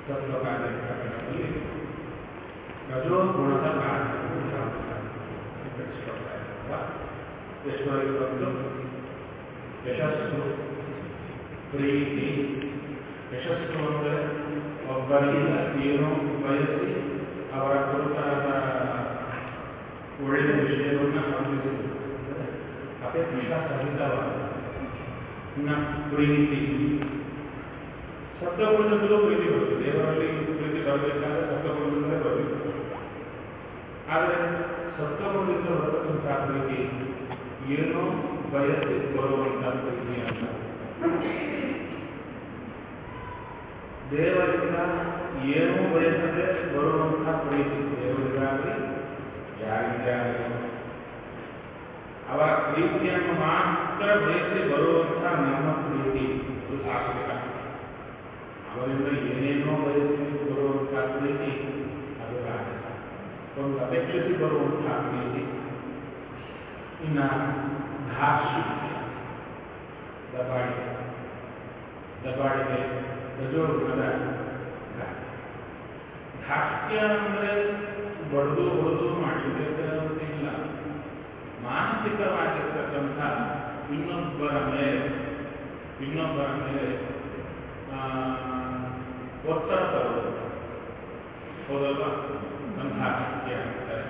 ತತ್ವಕಾರ್ಯಗಳಲ್ಲಿ ರಜೋಗುಣದ ಕಾರ್ಯಗಳು ಎಷ್ಟವರೆಗೆ ಬಂದು ಯಶಸ್ಸು ಪ್ರೀತಿ ಯಶಸ್ಸು ಅಂದರೆ ಒಬ್ಬರಿಂದ ಏನೋ ಬಯಸಿ ಅವರ ಕುರಿತಾದ ಒಳ್ಳೆಯ ವಿಷಯವನ್ನು ಗಮನಿಸುವುದು ಅಪೇಕ್ಷಾ ಸಹಿತವಾದ ಇನ್ನು ಪ್ರೀತಿ ಸತ್ವಗುಣದಲ್ಲೂ ಪ್ರೀತಿ ಬರುತ್ತೆ ದೇವರಲ್ಲಿ ಪ್ರೀತಿ ಬರಬೇಕಾದ್ರೆ ಸತ್ವಗುಣದಿಂದಲೇ ಬರಬೇಕು ಆದರೆ ಸತ್ವಗುಣದಿಂದ ಬರತಕ್ಕಂತಹ ಪ್ರೀತಿ ಏನೋ ಬಯಸಿ ಬರುವಂತಹ ಪ್ರೀತಿ ಅಂತ ದೇವರಿಂದ ಏನೂ ಬಯಸದೆ ಬರುವಂತಹ ಪ್ರೀತಿ ದೇವರಿಗಾಗಲಿ ಯಾರಿಗೇ ಆಗಲಿ ಅವರ ಪ್ರೀತಿಯನ್ನು ಮಾತ್ರ ಬಯಸಿ ಬರುವಂತಹ ನಮ್ಮ ಪ್ರೀತಿ ಇದು ಸಾತ್ವಿಕ ಅವರಿಂದ ಏನೇನೋ ಬಯಸಿ ಬರುವಂತಹ ಪ್ರೀತಿ ಅದು ರಾಜಸ ಒಂದು ಅಪೇಕ್ಷಿಸಿ ಬರುವಂತಹ ಪ್ರೀತಿ ಇನ್ನ ಧಾರ್ಶಿಕ್ಯ ದಬಾಳಿಕೆ ದಬಾಳಿಕೆ ರಜೋಗುಣದ ಧಾರ್ಷ್ಟ್ಯ ಅಂದರೆ ಬಡ್ದು ಹೊಡೆದು ಮಾಡಲಿಲ್ಲ ಮಾನಸಿಕವಾಗಿರ್ತಕ್ಕಂಥ ಇನ್ನೊಬ್ಬರ ಮೇಲೆ ಇನ್ನೊಬ್ಬರ ಮೇಲೆ ಒತ್ತಡ ತರೋದು ಹೌದಲ್ವಾ ಧಾರ್ಷ್ಟ್ಯ ಅಂತಾರೆ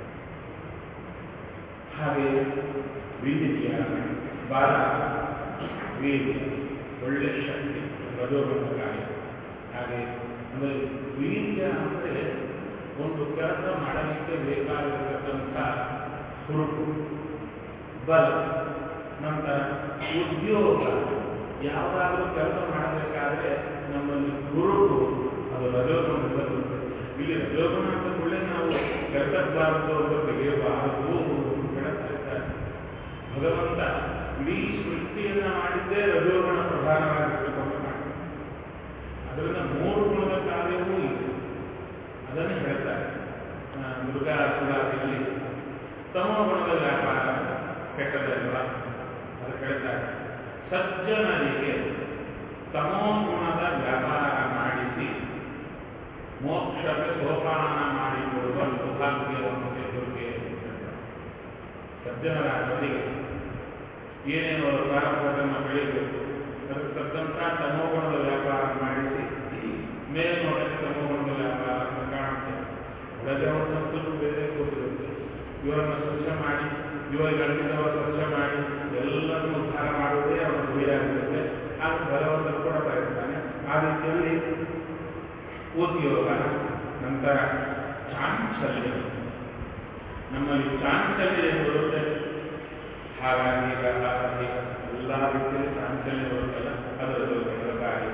ಹಾಗೆ ವೀರ್ಯ ಬಾಲ ವೀರ್ಯ ಒಳ್ಳೆ ಶಕ್ತಿ ರಜೋಗುಣ ಕಾರ್ಯ ಹಾಗೆ ಅಂದರೆ ವೀರ್ಯ ಅಂದರೆ ಒಂದು ಕೆಲಸ ಮಾಡಲಿಕ್ಕೆ ಬೇಕಾಗಿರತಕ್ಕಂಥ ಹುರುಪು ಬಲ ನಂತರ ಉದ್ಯೋಗ ಯಾವುದಾದ್ರೂ ಕೆಲಸ ಮಾಡಬೇಕಾದ್ರೆ ನಮ್ಮಲ್ಲಿ ಹುರುಪು ಅದು ರಜೋಗುಣದಿಂದ ಬರುತ್ತೆ ಇಲ್ಲಿ ರಜೋಗುಣ ಅಂತ ಕೂಡಲೇ ನಾವು ಕೆಲಸಬಾರದು ಅಂತ ತೆಗೆಯಬಾರದು ಹೇಳ್ತಾ ಇದ್ದಾರೆ ಭಗವಂತ ಇಡೀ ಸೃಷ್ಟಿಯನ್ನ ಮಾಡಿದ್ದೇ ರಜೋಗುಣ ಪ್ರಧಾನವಾಗಿರ್ತಕ್ಕಂಥ ಮಾಡಿ ಅದರಿಂದ ಮೂರು ಗುಣದ ಕಾರ್ಯವೂ ಇದೆ ಅದನ್ನು ಹೇಳ್ತಾರೆ ಮೃಗಾಸುರಾದಿಯಲ್ಲಿ ತಮೋ ಗುಣದ ವ್ಯಾಪಾರ ಕೆಟ್ಟದಲ್ವ ಅದು ಹೇಳ್ತಾರೆ ಸಜ್ಜನರಿಗೆ ತಮೋ ಗುಣದ ವ್ಯಾಪಾರ ಮಾಡಿಸಿ ಮೋಕ್ಷಕ್ಕೆ ಸೋಪಾನ ಮಾಡಿಕೊಡುವ ಸೌಭಾಗ್ಯವನ್ನು ದುರ್ಗೆ ಸಜ್ಜನರಾದವರಿಗೆ ಏನೇನು ಪ್ರಾರಂಭವನ್ನು ಬೆಳೆಯಬೇಕು ಅದಕ್ಕೆ ತಕ್ಕಂಥ ತಮೋಗುಣದ ವ್ಯಾಪಾರ ಮಾಡಿಸಿ ಮೇಲ್ನೋಟಕ್ಕೆ ತಮೋಗುಣದ ವ್ಯಾಪಾರ ಅಂತ ಕಾಣುತ್ತೆ ಒಳಗೆ ಅವರ ಸಂಸ್ಕೃತಿ ಬೇರೆ ಕೂತಿರುತ್ತೆ ಇವರನ್ನು ಸ್ವಚ್ಛ ಮಾಡಿ ಇವರಿಗಂಟಿದವರು ಸ್ವಚ್ಛ ಮಾಡಿ ಎಲ್ಲರನ್ನು ಉದ್ಧಾರ ಮಾಡುವುದೇ ಅವರ ಗುರಿಯಾಗಿರುತ್ತೆ ಆಗ ಭಗವಂತ ಕೂಡ ಬಯಸ್ತಾನೆ ಆ ರೀತಿಯಲ್ಲಿ ಉದ್ಯೋಗ ನಂತರ ಚಾಂಚಲ್ಯ ನಮ್ಮಲ್ಲಿ ಚಾಂಚಲ್ಯ ಏನು ಬರುತ್ತೆ ಹಾಗಾಗಿ ಹಾಗಾಗಿ ಎಲ್ಲ ರೀತಿಯಲ್ಲಿ ಚಾಂಚಲ್ಯ ಬರುತ್ತಲ್ಲ ಅದರ ಕಾರ್ಯ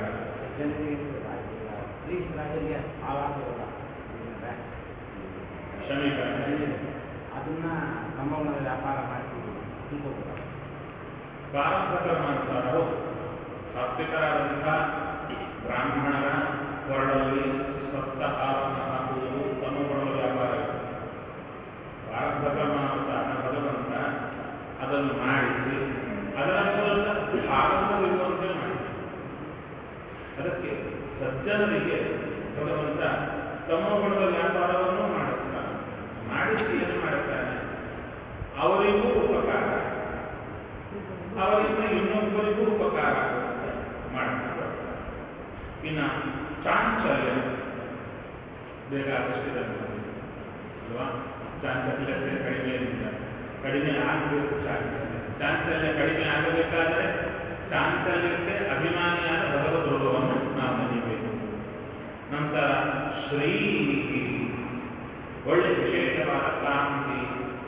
ಕ್ಷಮಿಕ ಅದನ್ನ ಸಂಭವನದ ವ್ಯಾಪಾರ ಮಾಡಿಕೊಂಡು ತಿಳ್ಕೊಬೇಕು ಪ್ರಾರಂಭಕರ್ಮಾನುಸಾರ ಹೌದು ಸಾತ್ವಿಕರಾದಂತಹ ಬ್ರಾಹ್ಮಣರ ಹೊರಡಲ್ಲಿ ಸಪ್ತಹಾರವನ್ನು ಹಾಕುವುದು ತಮ್ಮ ಗುಣದ ವ್ಯಾಪಾರ ಪ್ರಾರಂಭಕರ್ಮಾನುಸಾರ ಭಗವಂತ ಅದನ್ನು ಮಾಡಿಸಿ ಅದರ ಮೂಲಕ ಆನಂದವಿರುವಂತೆ ಮಾಡಿ ಅದಕ್ಕೆ ಸಜ್ಜನರಿಗೆ ಭಗವಂತ ತಮ್ಮ ಗುಣದ ವ್ಯಾಪಾರವನ್ನು ಮಾಡುತ್ತಾನೆ ಮಾಡಿಸಿ ಏನು ಮಾಡುತ್ತಾನೆ ಅವರಿಗೂ ಉಪಕಾರ ಅವರಿಂದ ಇನ್ನೊಬ್ಬರಿಗೂ ಉಪಕಾರ ಮಾಡ್ತಾರೆ ಇನ್ನು ಚಾಂಚಲ್ಯ ಬೇಕಾದಷ್ಟಿದೆ ಅಲ್ವಾ ಚಾಂಚಲ್ಯ ಕಡಿಮೆ ಇರಲಿಲ್ಲ ಕಡಿಮೆ ಆಗಬೇಕು ಚಾಂಚಲ್ಯ ಚಾಂಚಲ್ಯ ಕಡಿಮೆ ಆಗಬೇಕಾದರೆ ಚಾಂಚಲ್ಯಕ್ಕೆ ಅಭಿಮಾನಿಯಾದ ಭಗವದ್ ರೂಪವನ್ನು ನಾವು ನೆನಬೇಕು ನಂತರ ಶ್ರೀ ಒಳ್ಳೆ ವಿಶೇಷವಾದ ಕಾಂತಿ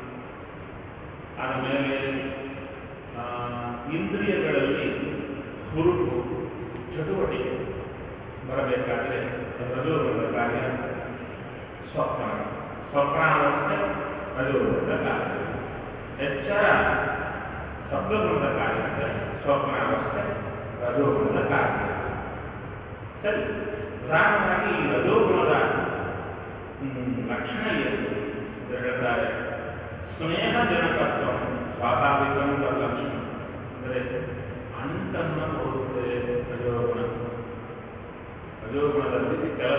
ಆದಮೇಲೆ ಇಂದ್ರಿಯಗಳಲ್ಲಿ ಹುರುಪು ಚಟುವಟಿಕೆ ಬರಬೇಕಾದ್ರೆ ರಜೋಗುಣದ ಕಾರ್ಯ ಸ್ವಪ್ನ ಸ್ವಪ್ನಾವಸ್ಥೆ ರಜೋಗುಣದ ಕಾರ್ಯ ಎಚ್ಚರ ಸಪ್ತಗುಣದ ಕಾರ್ಯ ಅಂದರೆ ಸ್ವಪ್ನಾವಸ್ಥೆ ರಜೋಗುಣದ ಕಾರ್ಯ ಸರಿ ಪ್ರಧಾನವಾಗಿ ಈ ರಜೋಗುಣದ ಲಕ್ಷಣ ಏನು ಅಂತ ಹೇಳ್ತಾರೆ ಸ್ನೇಹ ಜನಕತ್ವ ಸ್ವಾಭಾವಿಕ ಲಕ್ಷಣ ಅಂದರೆ ಅಂಟನ್ನು ಕೊಡುತ್ತದೆ ರಜೋಗುಣ ರಜೋಗುಣದಲ್ಲಿ ಕೆಲವು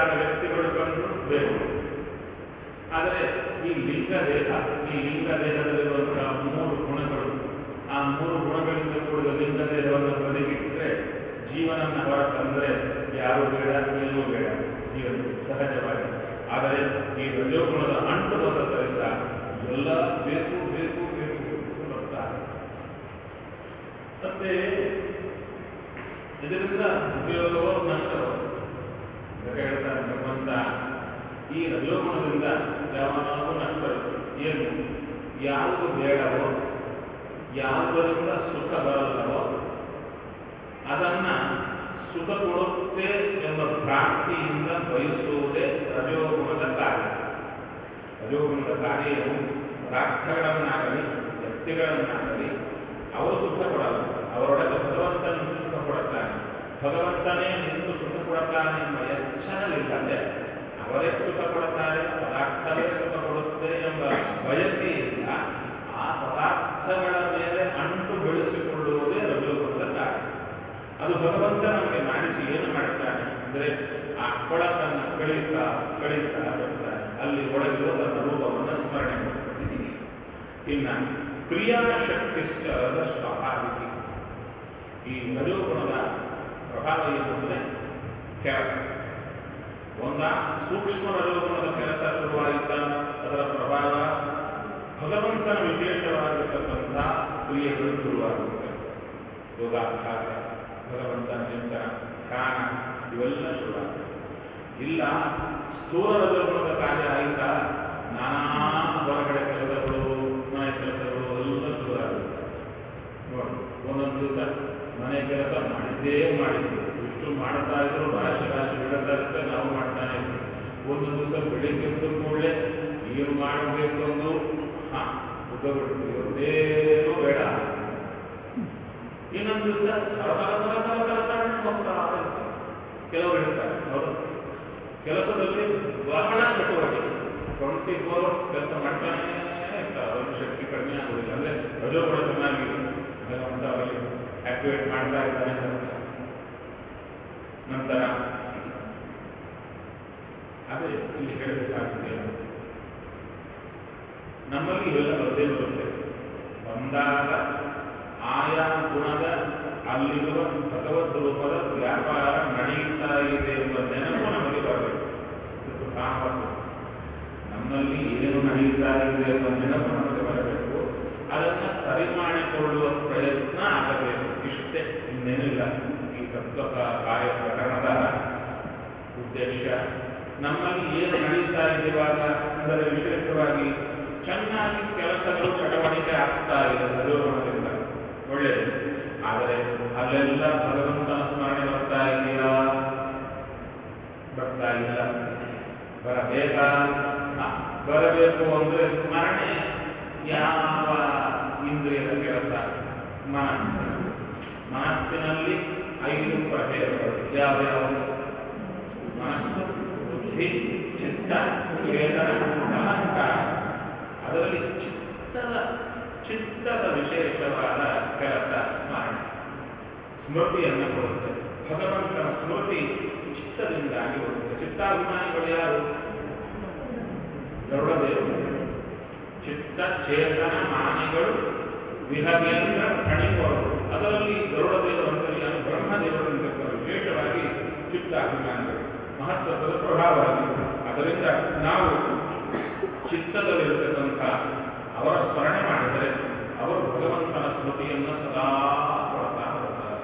ಬೇಡಾದ ವ್ಯಕ್ತಿಗಳು ಕಂಡು ಬೇಕು ಆದರೆ ಈ ಲಿಂಗ ದೇಹ ಈ ಲಿಂಗ ದೇಹದಲ್ಲಿರುವಂತಹ ಮೂರು ಗುಣಗಳು ಆ ಮೂರು ಗುಣಗಳಿಂದ ಕೂಡಿದ ಲಿಂಗ ದೇಹವನ್ನು ಬದಿಗಿಟ್ಟರೆ ಜೀವನನ ಹೊರ ತಂದರೆ ಯಾರು ಬೇಡ ಏನೂ ಬೇಡ ಜೀವನ ಸಹಜವಾಗಿ ಆದರೆ ಈ ರಜೋಗುಣದ ಅಂಟು ಬಂದದ್ದರಿಂದ ಎಲ್ಲ ಬೇಕು ಬೇಕು ಬೇಕು ಬೇಕು ಬರ್ತಾರೆ ಮತ್ತೆ ಇದರಿಂದ ಉಪಯೋಗವೋ ನಷ್ಟವೋ ಅಂತ ಹೇಳ್ತಾರೆ ಭಗವಂತ ಈ ರಜೋಗುಣದಿಂದ ಯಾವಾಗಲೂ ನಷ್ಟವಿದೆ ಏನು ಯಾವುದು ಬೇಡವೋ ಯಾವುದರಿಂದ ಸುಖ ಬರಲ್ಲವೋ ಅದನ್ನ ಸುಖ ಕೊಡುತ್ತೆ ಎಂಬ ಭ್ರಾಂತಿಯಿಂದ ಬಯಸುವುದೇ ರಜೋಗುಣದ ಕಾರ್ಯ ರಜೋಗುಣದ ಕಾರ್ಯವು ಪದಾರ್ಥಗಳನ್ನಾಗಲಿ ವ್ಯಕ್ತಿಗಳನ್ನಾಗಲಿ ಅವರು ಸುಖ ಕೊಡಲ್ಲ ಅವರೊಳಗೆ ಭಗವಂತನು ಸುಖ ಕೊಡುತ್ತಾನೆ ಭಗವಂತನೇ ನಿಂತು ಸುಖ ಕೊಡುತ್ತಾನೆ ಎಂಬ ಎಚ್ಚರವಿಲ್ಲದೆ ಅವರೇ ಸುಖ ಕೊಡುತ್ತಾರೆ ಪದಾರ್ಥವೇ ಸುಖ ಕೊಡುತ್ತೆ ಎಂಬ ಬಯಕೆಯಿಂದ ಆ ಪದಾರ್ಥಗಳ ಮೇಲೆ ಅಂಟು ಬೆಳೆಸಿಕೊಳ್ಳುವುದೇ ರಜೋಗುಣದ ಕಾರ್ಯ ಅದು ಭಗವಂತ ನಮಗೆ ಮಾಡಿಸಿ ಏನು ಮಾಡುತ್ತಾನೆ ಅಂದರೆ ಆ ಕೊಳಕನ್ನು ಕಳೀತಾ ಕಳೀತಾ ಬರ್ತಾನೆ ಅಲ್ಲಿ ಒಳಗಿರುವ ತನ್ನ ರೂಪವನ್ನು ಸ್ಮರಣೆ ಮಾಡ್ತಾರೆ ಇನ್ನ ಕ್ರಿಯಾಶಕ್ತಿಶ್ಚ ಸ್ವಾಭಾವಿಕ ಈ ರಜೋಗುಣದ ಪ್ರಭಾವ ಏನು ಅಂದರೆ ಕೆಲಸ ಒಂದ ಸೂಕ್ಷ್ಮ ರಜೋಗುಣದ ಕೆಲಸ ಶುರುವಾಯಿತ ಅದರ ಪ್ರಭಾವ ಭಗವಂತನ ವಿಶೇಷವಾಗಿರತಕ್ಕಂಥ ಕ್ರಿಯೆಗಳು ಶುರುವಾಗುತ್ತೆ ಯೋಗಾಭ್ಯಾಸ ಭಗವಂತನ ಚಿಂತನ ಧ್ಯಾನ ಇವೆಲ್ಲ ಶುರುವಾಗುತ್ತೆ ಇಲ್ಲ ಸ್ಥೂಲ ರಜೋಗುಣದ ಕಾರ್ಯ ಆಯಿತಾ ನಾನಾ ಹೊರಗಡೆ ಕೆಲಸಗಳು ಮನೆ ಕೆಲಸಗಳು ಎಲ್ಲ ಶುರುವಾಗುತ್ತೆ ನೋಡಿ ಒಂದೊಂದು ದಿವಸ ಮನೆ ಕೆಲಸ ಮಾಡಿದ್ದೇ ಮಾಡಿದ್ವಿ ಇಷ್ಟು ಮಾಡ್ತಾ ಇದ್ರು ರಾಶಿ ರಾಶಿ ಬೀಳ್ತಾ ಇರುತ್ತೆ ನಾವು ಮಾಡ್ತಾನೆ ಇದ್ವಿ ಒಂದು ದಿವಸ ಬೆಳಿಗ್ಗೆ ಎದ್ದ ಕೂಡಲೇ ಏನು ಮಾಡಬೇಕು ಅಂದು ಹಾ ಬಿಟ್ಟು ಇವತ್ತೇನು ಬೇಡ ಇನ್ನೊಂದು ದಿವಸ ಹೋಗ್ತಾ ಇರ್ತಾರೆ ಕೆಲವರು ಹೇಳ್ತಾರೆ ಹೌದು ಕೆಲಸದಲ್ಲಿ ಬಹಳ ಚಟುವಟಿಕೆ ಟ್ವೆಂಟಿ ಫೋರ್ ಕೆಲಸ ಮಾಡ್ತಾನೆ ಇರ್ತಾರೆ ಅವ್ರಿಗೆ ಶಕ್ತಿ ಕಡಿಮೆ ಆಗುದಿಲ್ಲ ಅಂದ್ರೆ ರಜೋ ಕೂಡ ಚೆನ್ನಾಗಿ ಭಗವಂತ ಅವರಿಗೆ ಆಕ್ಟಿವೇಟ್ ಮಾಡ್ತಾ ಇದ್ದಾನೆ ಅಂತ ಅರ್ಥ. ನಂತರ ಅದೇ ಇಲ್ಲಿ ಹೇಳಬೇಕಾಗಿದೆ ನಮ್ಮಲ್ಲಿ ಇವೆಲ್ಲ ಬರದೇ ಬರುತ್ತೆ ಬಂದಾಗ ಆಯಾ ಗುಣದ ಅಲ್ಲಿರುವ ಭಗವದ್ ರೂಪದ ವ್ಯಾಪಾರ ನಡೆಯುತ್ತಾ ಇದೆ ಎಂಬ ನೆನಪು ನಮಗೆ ಬರಬೇಕು ಇದು ಸಾಮರ್ಥ್ಯ ನಮ್ಮಲ್ಲಿ ಏನು ನಡೆಯುತ್ತಾ ಇದೆ ಎಂಬ ನೆನಪು ನಮಗೆ ಬರಬೇಕು ಅದನ್ನು ಸರಿ ಮಾಡಿಕೊಳ್ಳುವ ಪ್ರಯತ್ನ ಆಗಬೇಕು ಇಷ್ಟೇ ಇನ್ನೇನಿಲ್ಲ ಈ ತತ್ವ ಕಾರ್ಯ ಪ್ರಕರಣದ ಉದ್ದೇಶ ನಮ್ಮಲ್ಲಿ ಏನು ನಡೀತಾ ಇದೆ ಇವಾಗ ಅಂದರೆ ವಿಶೇಷವಾಗಿ ಚೆನ್ನಾಗಿ ಕೆಲಸಗಳು ಚಟವಟಿಕೆ ಆಗ್ತಾ ಇದೆ ಸರೋವರದಿಂದ ಒಳ್ಳೆಯದು ಆದರೆ ಅಲ್ಲೆಲ್ಲ ಭಗವಂತನ ಸ್ಮರಣೆ ಬರ್ತಾ ಇದೆಯಾ ಬರ್ತಾ ಇಲ್ಲ ಬರಬೇಕಾ ಹ, ಬರಬೇಕು ಅಂದ್ರೆ ಸ್ಮರಣೆ ಯಾವ ಇಂದ್ರಿಯದ ಕೆಲಸ ಮನಸ್ಸು ಮನಸ್ಸಿನಲ್ಲಿ ಐದು ಪ್ರಭೇದಗಳು ಯಾವ್ಯಾವ ಮನಸ್ಸು ಬುದ್ಧಿ ಚಿತ್ತ ವೇದನ ಅಹಂಕಾರ ಅದರಲ್ಲಿ ಚಿತ್ತದ ಚಿತ್ತದ ವಿಶೇಷವಾದ ಕೆಲಸ ಸ್ಮರಣೆ ಸ್ಮೃತಿಯನ್ನು ಕೊಡುತ್ತೆ ಭಗವಂತನ ಸ್ಮೃತಿ ಚಿತ್ತದಿಂದಾಗಿ ಬರುತ್ತೆ ಚಿತ್ತಾಭಿಮಾನಿಗಳು ಯಾರು ಗರುಡದೇವರು ಚಿತ್ತ ಚೇತನ ಮಾನಿಗಳು ವಿಹಗೇಂದ್ರ ಕಣಿವರು ಅದರಲ್ಲಿ ಗರುಡದೇವರು ಅಂತರ್ಯಾಮಿ ಬ್ರಹ್ಮದೇವರು ಅಂತ ವಿಶೇಷವಾಗಿ ಚಿತ್ತಾಭಿಮಾನಿಗಳು ಮಹತ್ವದ ಪ್ರಭಾವವಾಗಿದೆ ಅದರಿಂದ ನಾವು ಚಿತ್ತದಲ್ಲಿರತಕ್ಕಂಥ ಅವರ ಸ್ಮರಣೆ ಮಾಡಿದರೆ ಅವರು ಭಗವಂತನ ಸ್ಮೃತಿಯನ್ನು ಸದಾ ಕೊಡ್ತಾ ಬರ್ತಾರೆ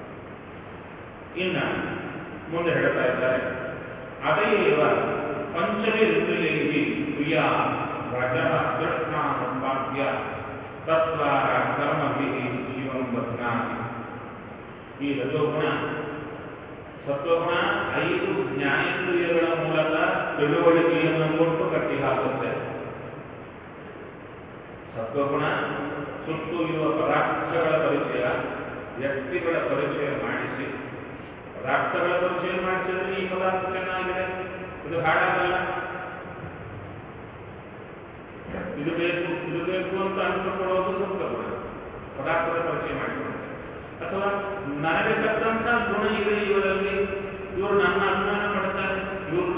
ಇನ್ನ ಮುಂದೆ ಹೇಳ್ತಾ ಇದ್ದಾರೆ ಅದೇವ ಪಂಚಮಿ ಋತುಯಲ್ಲಿ ಪ್ರಿಯ ರಜ ಕೃಷ್ಣಾನುಪಾದ್ಯ ತತ್ವಾರ ಕರ್ಮಭಿ ಜೀವಂ ಬದ್ನಾತಿ ಈ ರಜೋಗುಣ ಸತ್ವಗುಣ ಐದು ಜ್ಞಾನೇಂದ್ರಿಯಗಳ ಮೂಲಕ ತಿಳುವಳಿಕೆಯನ್ನು ಕೊಟ್ಟು ಕಟ್ಟಿ ಹಾಕುತ್ತೆ ಸತ್ವಗುಣ ಸುತ್ತು ಇರುವ ಪದಾರ್ಥಗಳ ಪರಿಚಯ ವ್ಯಕ್ತಿಗಳ ಪರಿಚಯ ಮಾಡಿಸಿ ಪದಾರ್ಥಗಳ ಪರಿಚಯ ಮಾಡಿಸಿದ್ರೆ ಈ ಪದಾರ್ಥ ಚೆನ್ನಾಗಿದೆ ಇದು ಹಾಳಾಗಲ್ಲ ಇದು ಬೇಕು ಇದು ಬೇಕು ಅಂತ ಅಂದುಕೊಳ್ಳೋದು ಸತ್ವಗುಣ ಪದಾರ್ಥದ ಪರಿಚಯ ಮಾಡಿಕೊಳ್ಳುತ್ತೆ ಅಥವಾ ನನಗೆ ತಕ್ಕಂತ ಗುಣ ಇದೆ ಇವರಲ್ಲಿ ಇವರು ನನ್ನ ಅಭಿಮಾನ ಪಡ್ತಾರೆ ಇವರು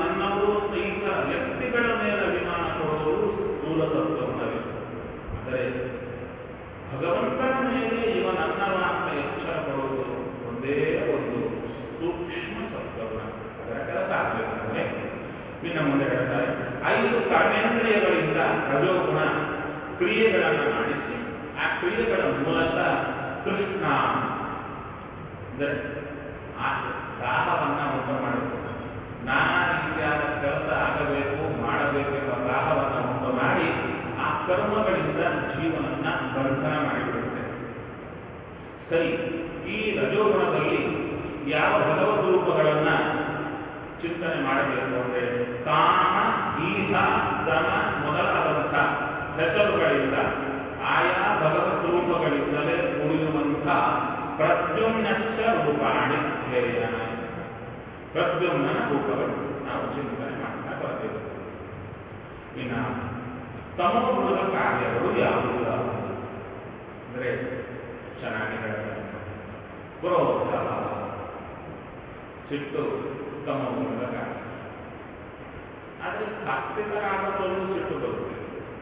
ಕರ್ಮೇಂದ್ರಿಯಗಳಿಂದ ರಜೋಗುಣ ಕ್ರಿಯೆಗಳನ್ನು ಮಾಡಿಸಿ ಆ ಕ್ರಿಯೆಗಳ ಮೂಲಕ ಕೃಷ್ಣ ಅಂದರೆ ಆ ದಾಹವನ್ನ ಉಂಟು ಮಾಡಬೇಕು ನಾನಾ ರೀತಿಯಾದ ಕೆಲಸ ಆಗಬೇಕು ಮಾಡಬೇಕೆಂಬ ದಾಹವನ್ನು ಉಂಟು ಮಾಡಿ ಆ ಕರ್ಮಗಳಿಂದ ಜೀವನನ್ನ ಬಂಧನ ಮಾಡಿಬಿಡುತ್ತೆ ಸರಿ ಈ ರಜೋಗುಣದಲ್ಲಿ ಯಾವ ಭಗವದ್ ರೂಪಗಳನ್ನ ಚಿಂತನೆ ಮಾಡಬೇಕು ಅಂದ್ರೆ ಕಾಮ ಈಹ ದಮ ಮೊದಲಾದಂಥ ಹೆಸರುಗಳಿಂದ ಆಯಾ ಭಗವತ್ ರೂಪಗಳಿಂದಲೇ ಉಳಿಯುವಂಥ ಪ್ರದ್ಯುಮ್ನಶ್ಚ ರೂಪಾಣಿ ಧ್ಯೇಯ ಪ್ರದ್ಯುಮ್ನ ರೂಪಗಳು ನಾವು ಚಿಂತನೆ ಮಾಡ್ತಾ ಬರ್ತೇವೆ ಇನ್ನು ತಮೋಗುಣದ ಕಾರ್ಯಗಳು ಯಾವುವು ಅಂದರೆ ಚೆನ್ನಾಗಿ ಹೇಳ್ತಾರೆ ಕ್ರೋಧ ಸಿಟ್ಟು ತಮೋಗುಣದ ಕಾರ್ಯ ಆದರೆ ಸಾತ್ವಿಕರಾದವರಲ್ಲೂ ಸಿಟ್ಟು ಬರುತ್ತೆ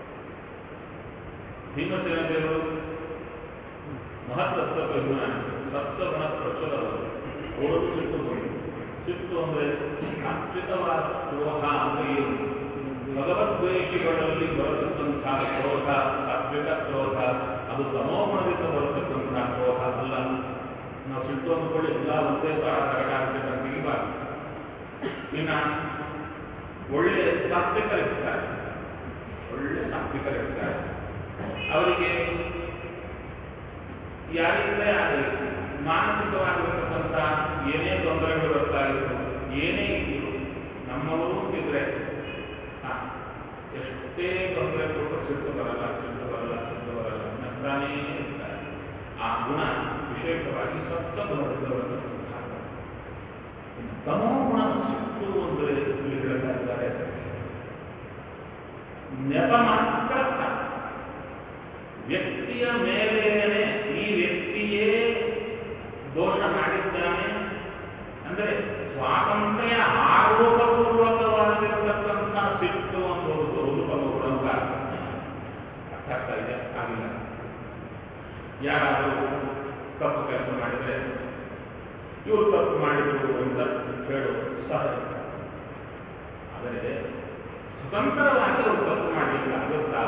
ಭೀಮಸೇನ ದೇವರು ಮಹತ್ತತ್ವ ಸತ್ವಗುಣ ಪ್ರಚುರವರು ಅವರು ಸಿಟ್ಟು ಬಂದು ಸಿಟ್ಟು ಅಂದ್ರೆ ಸಾತ್ವಿಕವಾದ ಕ್ರೋಧ ಅಂದ್ರೆ ಏನು ಭಗವದ್ವೇಷಿಗಳಲ್ಲಿ ಬರತಕ್ಕಂತಹ ಕ್ರೋಧ ಸಾತ್ವಿಕ ಕ್ರೋಧ ಅದು ತಮೋಗುಣದಿಂದ ಬರತಕ್ಕಂತಹ ಕ್ರೋಧ ಅಲ್ಲ ನಾವು ಸಿಟ್ಟು ಅಂದ್ಕೊಳ್ಳಿ ಎಲ್ಲ ಒಂದೇ ಸಾರ ತರಗಾಗುತ್ತೆ ಅಂತ ತೆಗಿಬಾರ್ದು ಇನ್ನ ಒಳ್ಳೆ ಸಾತ್ವಿಕರಿರ್ತಾರೆ ಒಳ್ಳೆ ಸಾತ್ವಿಕರಿರ್ತಾರೆ ಅವರಿಗೆ ಯಾರಿಂದಲೇ ಆಗಲಿ ಮಾನಸಿಕವಾಗಿರತಕ್ಕಂಥ ಏನೇ ತೊಂದರೆಗಳು ಬರ್ತಾ ಇದ್ರು ಏನೇ ಇದ್ರು ನಮ್ಮವರು ಇದ್ರೆ ಹಾ, ಎಷ್ಟೇ ತೊಂದರೆ ಕೊಟ್ಟು ಸಿಟ್ಟು ಬರಲ್ಲ ಸಿಟ್ಟು ಬರಲ್ಲ ಸಿಟ್ಟು ಬರಲ್ಲ ನಗ್ತಾನೇ ಇರ್ತಾರೆ ಆ ಗುಣ ವಿಶೇಷವಾಗಿ ಸಪ್ತ ಗುಣದಿಂದ ಬರತಕ್ಕಂಥ ತಮೋ ಗುಣ ಸಿಟ್ಟು ಅಂದರೆ ಇಲ್ಲಿ ಹೇಳ್ತಾ ಇದ್ದಾರೆ ನೆಪ ಮಾತ್ರ ಸಾಕು. ವ್ಯಕ್ತಿಯ ಮೇಲೇನೆ ಈ ವ್ಯಕ್ತಿಯೇ ದೋಷ ಮಾಡಿದ್ದಾನೆ ಅಂದ್ರೆ ಸ್ವಾತಂತ್ರ್ಯ ಆರೋಪಪೂರ್ವಕವಾಗಿರತಕ್ಕಂಥ ಸಿಟ್ಟು ಅನ್ನುವುದು ರೂಪಗುಣಕ ಅರ್ಥ ಆಗ್ತಾ ಇದೆ ಆಗಿಲ್ಲ ಯಾರಾದರೂ ತಪ್ಪು ಕೆಲಸ ಮಾಡಿದರೆ ಇವರು ತಪ್ಪು ಮಾಡಿದ್ರು ಅಂತ ಹೇಳು ಸಹಜ ಆದರೆ ಸ್ವತಂತ್ರವಾಗಿ ಅವರು ತಪ್ಪು ಮಾಡಲಿಕ್ಕೆ ಆಗುತ್ತಾ